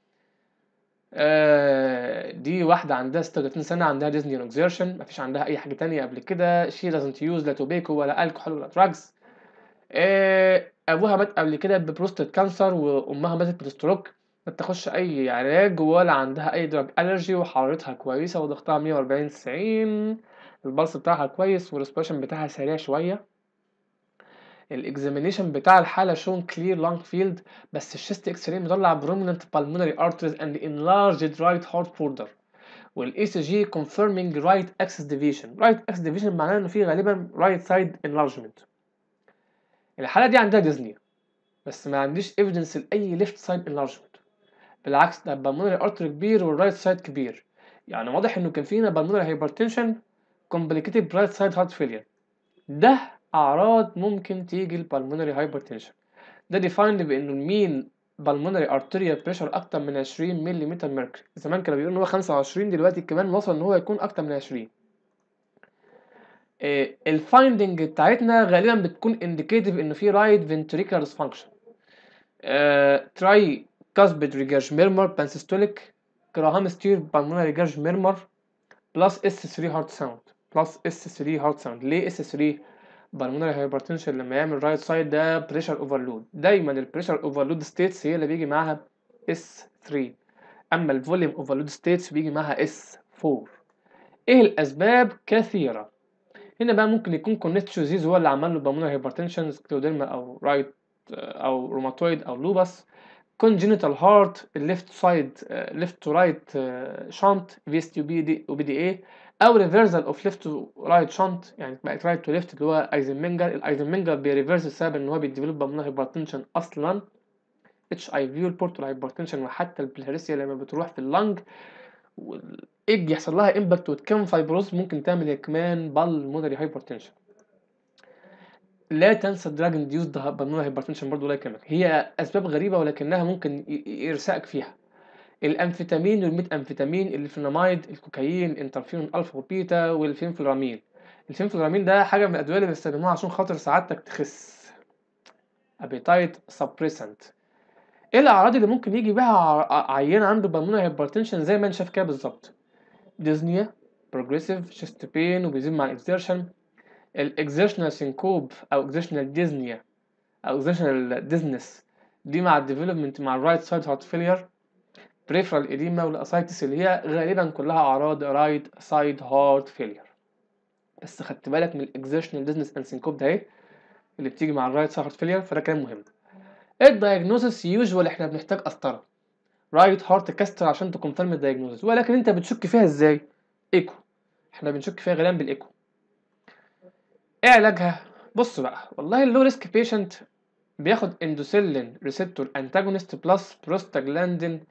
A: آه دي واحدة عندها 36 سنة عندها ديزني اكزيرشن مفيش عندها أي حاجة تانية قبل كده she doesn't use لا توبيكو ولا الكحول ولا دراجز آه أبوها مات قبل كده ببروستات كانسر وأمها ماتت بستروك ما تاخدش أي علاج ولا عندها أي دراج ألرجي وحرارتها كويسة وضغطها 140 90 البلس بتاعها كويس والريسبيريشن بتاعها سريع شوية الاكزامينيشن بتاع الحاله شون كلير لانج فيلد بس الشيست اكس راي مطلع prominent pulmonary arteries and enlarged right heart border والاي سي جي confirming right axis deviation right axis deviation معناه انه في غالبا right side enlargement الحاله دي عندها ديزنيا بس ما عنديش evidence لاي left side enlargement بالعكس ده pulmonary artery كبير والرايت سايد كبير يعني واضح انه كان فينا pulmonary hypertension complicated right side heart failure ده أعراض ممكن تيجي البلمونري هايبرتنشن ده ديفايند بإنه المين بالمونري ارتيريال بريشر أكتر من 20 ملم ميركوري زمان كانوا بيقولوا إن هو 25 دلوقتي كمان وصل إن هو يكون أكتر من 20 إيه الفايندنج بتاعتنا غالبا بتكون انديكيتيف إنه في رايت فنتريكولار ديسفانكشن تراي كاسبيد ريجاج ميرمر بانسيستوليك جراهام ستير بالمونري ريجاج ميرمر بلس اس 3 هارت ساوند بلس اس 3 هارت ساوند ليه اس 3 بالمونري هايبرتنشن لما يعمل رايت سايد ده بريشر اوفرلود دايما البريشر اوفرلود ستيتس هي اللي بيجي معاها اس 3 اما الفوليوم اوفرلود ستيتس بيجي معاها اس 4 ايه الاسباب كثيره هنا بقى ممكن يكون كونكتشوزيز هو اللي عمل له بالمونري هايبرتنشن سكلوديرما او رايت او روماتويد او لوبس congenital heart left side uh, left to right uh, shunt VST وBDA او reversal of left to right shunt يعني بقت right to left اللي هو ايزنمنجر الايزنمنجر بيريفرس بسبب ان هو بيديفلوب بالمونري هايبرتنشن اصلا اتش اي في والبورتال هايبرتنشن وحتى البلهارسيا لما بتروح في اللنج والايج يحصل لها امباكت وتكون فايبروز ممكن تعمل كمان بالمونري هايبرتنشن لا تنسى الدراج انديوزد بالمونري هايبرتنشن برضه لا يكمل هي اسباب غريبه ولكنها ممكن يرسقك فيها الامفيتامين والميت امفيتامين الفيناميد الكوكايين انترفيرون الفا وبيتا والفينفلورامين الفينفلورامين ده حاجه من الادويه اللي بيستخدموها عشان خاطر سعادتك تخس ابيتايت سبريسنت ايه الاعراض اللي ممكن يجي بها عيان عنده بالمونري هايبرتنشن زي ما انت شايف كده بالظبط ديزنيا بروجريسيف شيست بين وبيزيد مع الاكزيرشن الاكزيرشنال سينكوب او اكزيرشنال ديزنيا او اكزيرشنال ديزنس دي مع الديفلوبمنت مع الرايت سايد هارت فيلير بريفرال اديما والاسايتس اللي هي غالبا كلها اعراض رايت سايد هارت فيلير بس خدت بالك من الاكزيرشنال ديزنس اند سينكوب ده اهي اللي بتيجي مع الرايت سايد هارت فيلير فده كلام مهم الدايجنوزس يوجوال احنا بنحتاج قسطره رايت هارت كاستر عشان تكونفيرم الدايجنوزس ولكن انت بتشك فيها ازاي ايكو احنا بنشك فيها غالبا بالايكو ايه علاجها بص بقى والله اللو ريسك بيشنت بياخد اندوسيلين ريسبتور انتاجونست بلس بروستاجلاندين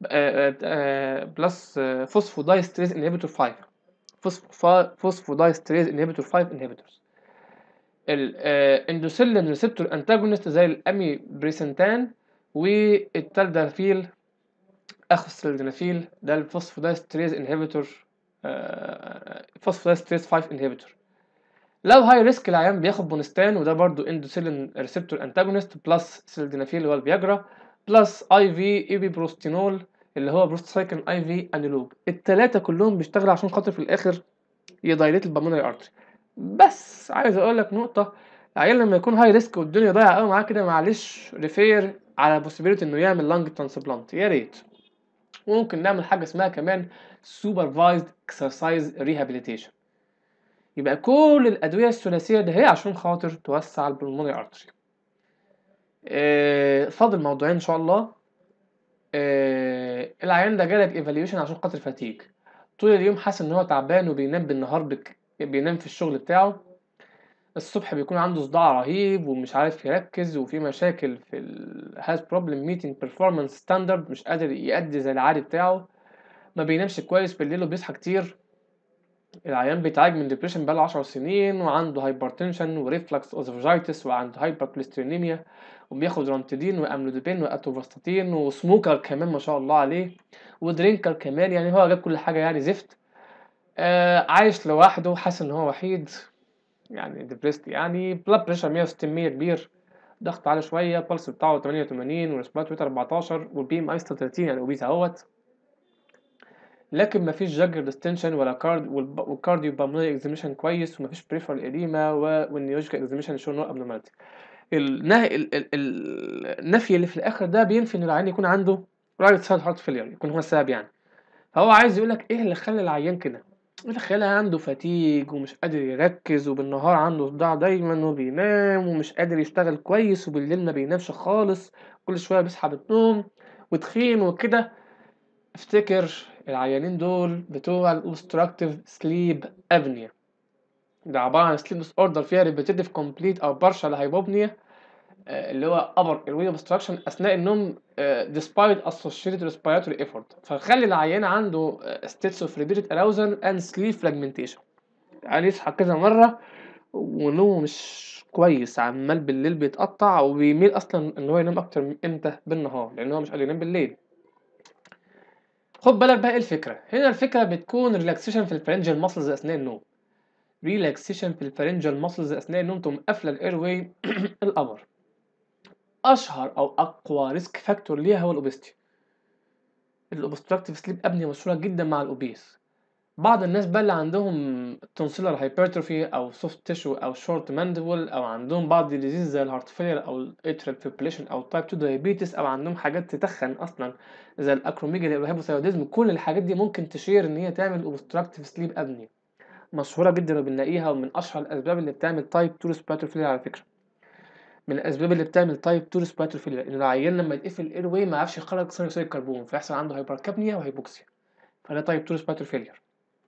A: بلس فوسفودايستريز انهبيتور 5 فوسفودايستريز انهبيتور 5 انهبيتورز الاندوسيلين ريسبتور انتاجونست زي الامي بريسنتان والتالدافيل اخو السلدنافيل ده الفوسفودايستريز انهبيتور فوسفودايستريز 5 انهبيتور لو هاي ريسك العيان بياخد بونستان وده برضو اندوسيلين ريسبتور انتاجونست بلس سلدنافيل اللي هو الفياجرا بلس اي في اي بي بروستينول اللي هو بروستسايكن اي في انالوج التلاتة كلهم بيشتغلوا عشان خاطر في الاخر يدايليت البلمونري ارتري بس عايز اقول لك نقطه العيان لما يكون هاي ريسك والدنيا ضايعه قوي معاه كده معلش ريفير على بوسيبيليتي انه يعمل لانج ترانسبلانت يا ريت وممكن نعمل حاجه اسمها كمان سوبرفايزد اكسرسايز ريهابيليتيشن يبقى كل الادويه الثلاثيه ده هي عشان خاطر توسع البلمونري ارتري آه فاضل موضوعين ان شاء الله آه العيان ده جالك ايفالويشن عشان خاطر فاتيج طول اليوم حاسس ان هو تعبان وبينام بالنهار بك... بينام في الشغل بتاعه الصبح بيكون عنده صداع رهيب ومش عارف يركز وفي مشاكل في ال has problem meeting performance standard مش قادر يأدي زي العادي بتاعه ما بينامش كويس بالليل وبيصحى كتير العيان بيتعالج من ديبريشن بقاله عشر سنين وعنده هايبرتنشن وريفلكس اوزوفاجيتس وعنده هايبركوليسترينيميا وبياخد رانتدين واملودوبين واتوفاستاتين وسموكر كمان ما شاء الله عليه ودرينكر كمان يعني هو جاب كل حاجه يعني زفت آه عايش لوحده حاسس ان هو وحيد يعني ديبريست يعني بلاد بريشر 160 100 كبير ضغط عالي شويه البلس بتاعه 88 وريسبيراتوري 14 والبي ام اي 36 يعني اوبيز اهوت لكن مفيش جاجر ديستنشن ولا كارد والكارديو بالمونري اكزيميشن كويس ومفيش بريفرال اديما والنيوجيكال اكزيميشن شو نو ابنورماليتي النفي اللي في الاخر ده بينفي ان العيان يكون عنده رايت سايد هارت فيلير يكون هو السبب يعني فهو عايز يقول لك ايه اللي خلى العيان كده اللي خلى عنده فتيج ومش قادر يركز وبالنهار عنده صداع دايما وبينام ومش قادر يشتغل كويس وبالليل ما بينامش خالص كل شويه بيصحى بالنوم وتخين وكده افتكر العيانين دول بتوع الاوبستراكتيف سليب ابنيا ده عبارة عن سليب ديس اوردر فيها ريبيتيتيف كومبليت او بارشال هايبوبنيا اللي هو upper airway obstruction اثناء النوم despite associated respiratory effort فخلي العيان عنده states of repeated arousal and sleep fragmentation يعني يصحى كذا مرة ونومه مش كويس عمال بالليل بيتقطع وبيميل اصلا ان هو ينام اكتر من امتى بالنهار لان هو مش قادر ينام بالليل خد بالك بقى ايه الفكرة هنا الفكرة بتكون ريلاكسيشن في الفرنجال ماسلز اثناء النوم ريلاكسيشن في الفرنجال ماسلز اثناء النوم تقوم قافله الاير واي الابر اشهر او اقوى ريسك فاكتور ليها هو الاوبستي الاوبستراكتيف سليب ابنيا مشهوره جدا مع الاوبيس بعض الناس بقى اللي عندهم تونسيلر هايبرتروفي او سوفت تيشو او شورت ماندبل او عندهم بعض الديزيز زي الهارت فيلير او الاتريال فيبريليشن او تايب 2 دايابيتس او عندهم حاجات تتخن اصلا زي الاكروميجالي او الهيبوثايروديزم كل الحاجات دي ممكن تشير ان هي تعمل اوبستراكتيف سليب ابنيا مشهوره جدا وبنلاقيها ومن اشهر الاسباب اللي بتعمل تايب 2 ريسبيراتوري فيلير على فكره من الاسباب اللي بتعمل تايب 2 ريسبيراتوري فيلير ان العيان لما يتقفل الاير واي ما يعرفش يخرج ثاني اكسيد الكربون فيحصل عنده هايبركابنيا وهيبوكسيا فده تايب 2 ريسبيراتوري فيلير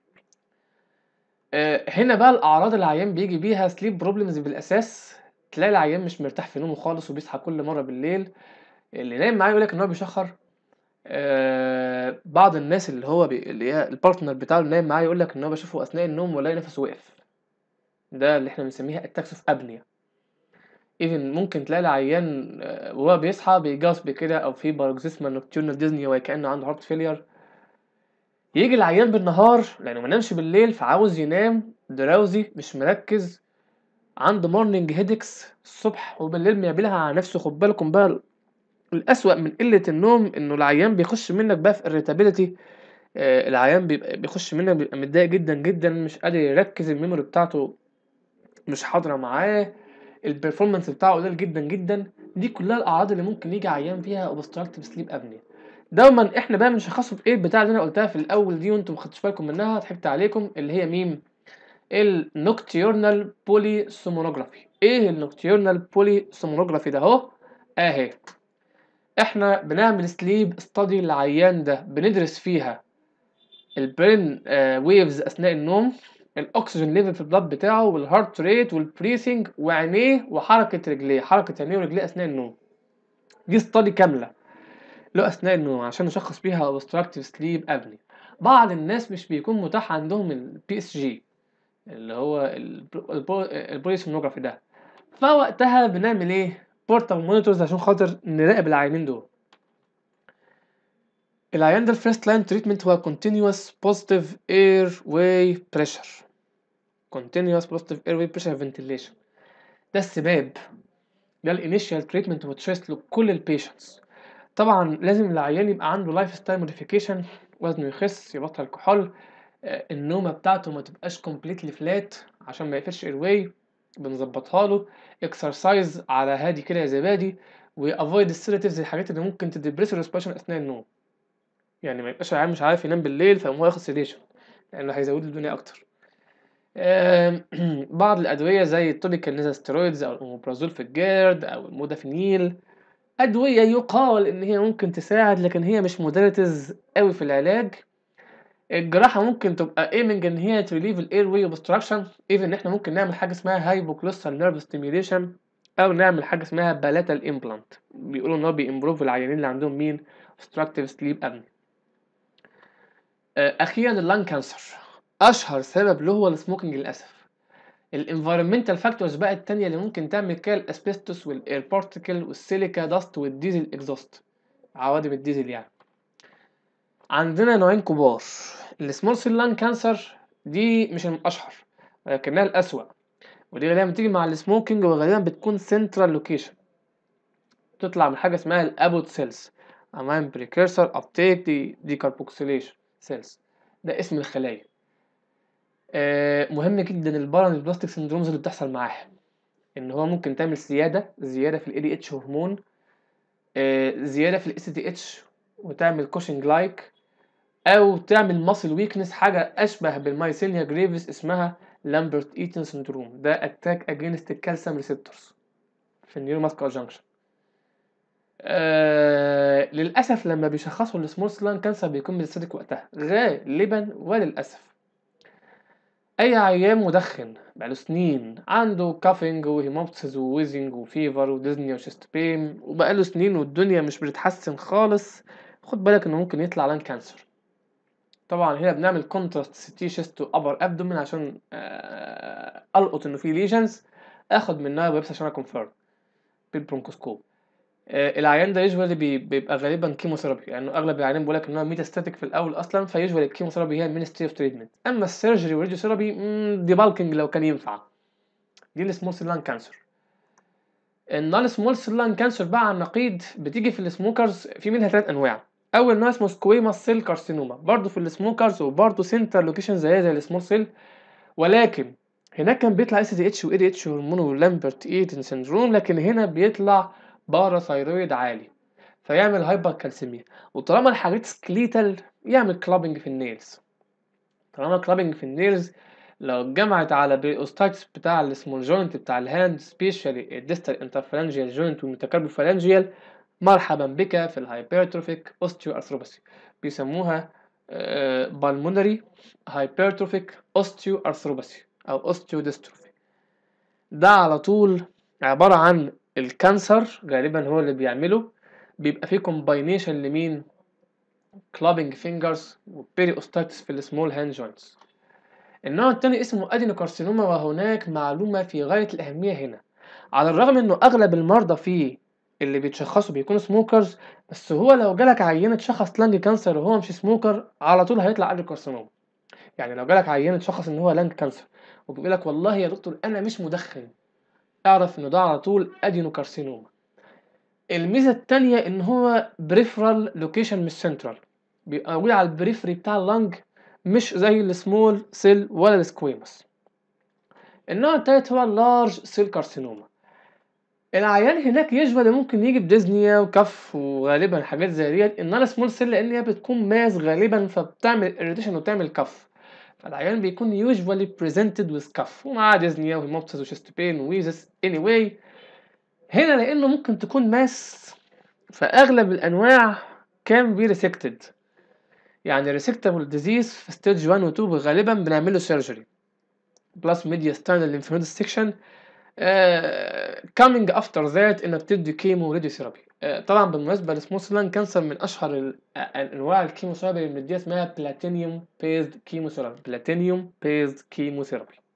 A: هنا بقى الاعراض اللي العيان بيجي بيها سليب بروبلمز بالاساس تلاقي العيان مش مرتاح في نومه خالص وبيصحى كل مره بالليل اللي نايم معاه يقول لك ان هو بيشخر آه بعض الناس اللي هو بي... اللي هي البارتنر بتاعه اللي نايم معاه يقول لك ان هو بيشوفه اثناء النوم ولاقي نفسه وقف ده اللي احنا بنسميها اتاكس اوف ابنيا ايفن ممكن تلاقي العيان آه، وهو بيصحى بيجاسب كده او في باروكسيسما نوكتيرنال ديزني وكانه عنده هارت فيلير يجي العيان بالنهار لانه ما نامش بالليل فعاوز ينام دراوزي مش مركز عنده مورنينج هيدكس الصبح وبالليل بيعملها على نفسه خد بالكم بقى الأسوأ من قلة النوم إنه العيان بيخش منك بقى في irritability آه العيان بيبقى بيخش منك بيبقى متضايق جدا جدا مش قادر يركز الميموري بتاعته مش حاضرة معاه البرفورمانس بتاعه قليل جدا جدا دي كلها الأعراض اللي ممكن يجي عيان فيها obstructive sleep apnea دوما احنا بقى بنشخصه بايه البتاع اللي انا قلتها في الاول دي وانتم مخدتوش بالكم منها ضحكت عليكم اللي هي ميم النوكتيورنال بولي سومونوجرافي ايه النوكتيورنال بولي سومونوجرافي ده اهو اهي احنا بنعمل سليب ستادي للعيان ده بندرس فيها البرين ويفز اثناء النوم الاكسجين ليفل في البلاد بتاعه والهارت ريت والبريسنج وعينيه وحركه رجليه حركه عينيه ورجليه اثناء النوم دي ستادي كامله له اثناء النوم عشان نشخص بيها obstructive sleep apnea بعض الناس مش بيكون متاح عندهم البي اس جي اللي هو البوليسونوجرافي ده فوقتها بنعمل ايه بورتال مونيتورز عشان خاطر نراقب العيانين دول العيان ده الفيرست لاين تريتمنت هو continuous positive air way pressure continuous positive air way pressure ventilation ده السباب ده الانيشال تريتمنت وتشيست لكل البيشنتس طبعا لازم العيان يبقى عنده لايف ستايل موديفيكيشن وزنه يخس يبطل كحول آه، النومه بتاعته ما تبقاش كومبليتلي فلات عشان ما يقفلش ايرواي بنظبطها له اكسرسايز على هادي كده يا زبادي وافويد السيداتيفز الحاجات اللي ممكن تدبرس الريسبيريشن اثناء النوم يعني ما يبقاش العيان مش عارف ينام بالليل فيقوم هو ياخد سيديشن لانه هيزود له الدنيا اكتر آم، بعض الادويه زي التوبيكال نيزا ستيرويدز او الاموبرازول في الجيرد او المودافينيل ادويه يقال ان هي ممكن تساعد لكن هي مش مودريتز قوي في العلاج الجراحة ممكن تبقى ايمنج ان هي تريليف الاير واي اوبستراكشن ايفن ان احنا ممكن نعمل حاجة اسمها هايبوكلوستال نيرف ستيميوليشن او نعمل حاجة اسمها بالاتال امبلانت بيقولوا ان هو بيمبروف العيانين اللي عندهم مين obstructive sleep apnea آه، اخيرا اللان كانسر اشهر سبب له هو السموكينج للاسف الانفيرمنتال فاكتورز بقى التانية اللي ممكن تعمل كده الاسبستوس والاير بارتيكل والسيليكا داست والديزل اكزوست عوادم الديزل يعني عندنا نوعين كبار السمول سيل لان كانسر دي مش الاشهر ولكنها الاسوأ ودي غالبا بتيجي مع السموكينج وغالبا بتكون سنترال لوكيشن تطلع من حاجه اسمها الابوت سيلز امام بريكيرسر ابتيك دي ديكاربوكسيليشن سيلز ده اسم الخلايا آه مهم جدا البارن بلاستيك سندرومز اللي بتحصل معاها ان هو ممكن تعمل زياده زياده في الاي دي اتش هرمون آه زياده في الاس تي اتش وتعمل كوشنج لايك او تعمل ماسل ويكنس حاجه اشبه بالمايسيليا جريفيس اسمها لامبرت ايتن سندروم ده اتاك اجينست الكالسيوم ريسبتورز في النيورو ماسكولار جانكشن آه للاسف لما بيشخصوا السمول سيل لان كانسر بيكون ميتاستاتيك وقتها غالبا وللاسف اي عيان مدخن بقاله سنين عنده كافينج وهيموبسيس وويزنج وفيفر وديزني وشيست بين وبقاله سنين والدنيا مش بتتحسن خالص خد بالك انه ممكن يطلع لان كانسر طبعا هنا بنعمل كونتراست سيتي شيست وابر ابدومين عشان آه، القط انه في ليجنز اخد منها بيبس عشان اكونفيرم بالبرونكوسكوب آه، العيان ده يوجوالي بيبقى غالبا كيموثيرابي لانه يعني اغلب العيانين بيقول لك ان هو ميتاستاتيك في الاول اصلا فيوجوالي الكيموثيرابي هي المينستري اوف تريتمنت اما السيرجري والراديوثيرابي دي بالكينج لو كان ينفع دي السمول سيل لان كانسر النون سمول سيل لان كانسر بقى على النقيض بتيجي في السموكرز في منها ثلاث انواع اول نوع اسمه سكويما سيل كارسينوما برضه في السموكرز وبرضه سنتر لوكيشن زيها زي السمول سيل ولكن هناك كان بيطلع اس دي اتش واي دي اتش هرمون ولامبرت ايتن سندروم لكن هنا بيطلع باراثايرويد عالي فيعمل هايبر كالسيميا وطالما الحاجات سكليتال يعمل كلابنج في النيلز طالما كلابنج في النيلز لو اتجمعت على بريوستايتس بتاع السمول جوينت بتاع الهاند سبيشالي الديستال انترفالانجيال جوينت والميتاكاربوفالانجيال مرحبا بك في الهايبرتروفيك اوستيو ارثروباثي بيسموها بالمونري هايبرتروفيك اوستيو ارثروباثي او اوستيو ديستروفي ده على طول عبارة عن الكانسر غالبا هو اللي بيعمله بيبقى فيه كومباينيشن لمين كلابنج فينجرز وبيريوستايتس في السمول هاند جوينتس النوع التاني اسمه ادينوكارسينوما وهناك معلومة في غاية الأهمية هنا على الرغم انه اغلب المرضى فيه اللي بيتشخصوا بيكونوا سموكرز بس هو لو جالك عينة شخص لانج كانسر وهو مش سموكر على طول هيطلع ادينوكارسينوما يعني لو جالك عينة شخص ان هو لانج كانسر وبيقول لك والله يا دكتور انا مش مدخن اعرف انه ده على طول ادينوكارسينوما الميزة التانية ان هو بريفرال لوكيشن مش سنترال بيبقى موجود على البريفري بتاع اللنج مش زي السمول سيل ولا السكويموس النوع التالت هو اللارج سيل كارسينوما العيان هناك يجوال ممكن يجي بديزنيا وكف وغالبا حاجات زي ديت انما سمول سيل لان هي بتكون ماس غالبا فبتعمل اريتيشن وبتعمل كف فالعيان بيكون يوجوالي بريزنتد ويز كف ومعاه ديزنيا وهيموبسيس وشيست بين وويزس اني anyway هنا لانه ممكن تكون ماس فاغلب الانواع كان بي ريسكتد يعني ريسكتابل ديزيز في ستيج 1 و 2 غالبا بنعمله سيرجري بلس ميديا ستاينال ليمفنود سيكشن كامينج افتر ذات انك تدي كيمو راديو ثيرابي طبعا بالمناسبه السموث لان كانسر من اشهر ال- انواع الكيموثيرابي اللي بنديها اسمها بلاتينيوم بيزد كيموثيرابي بلاتينيوم بيزد كيموثيرابي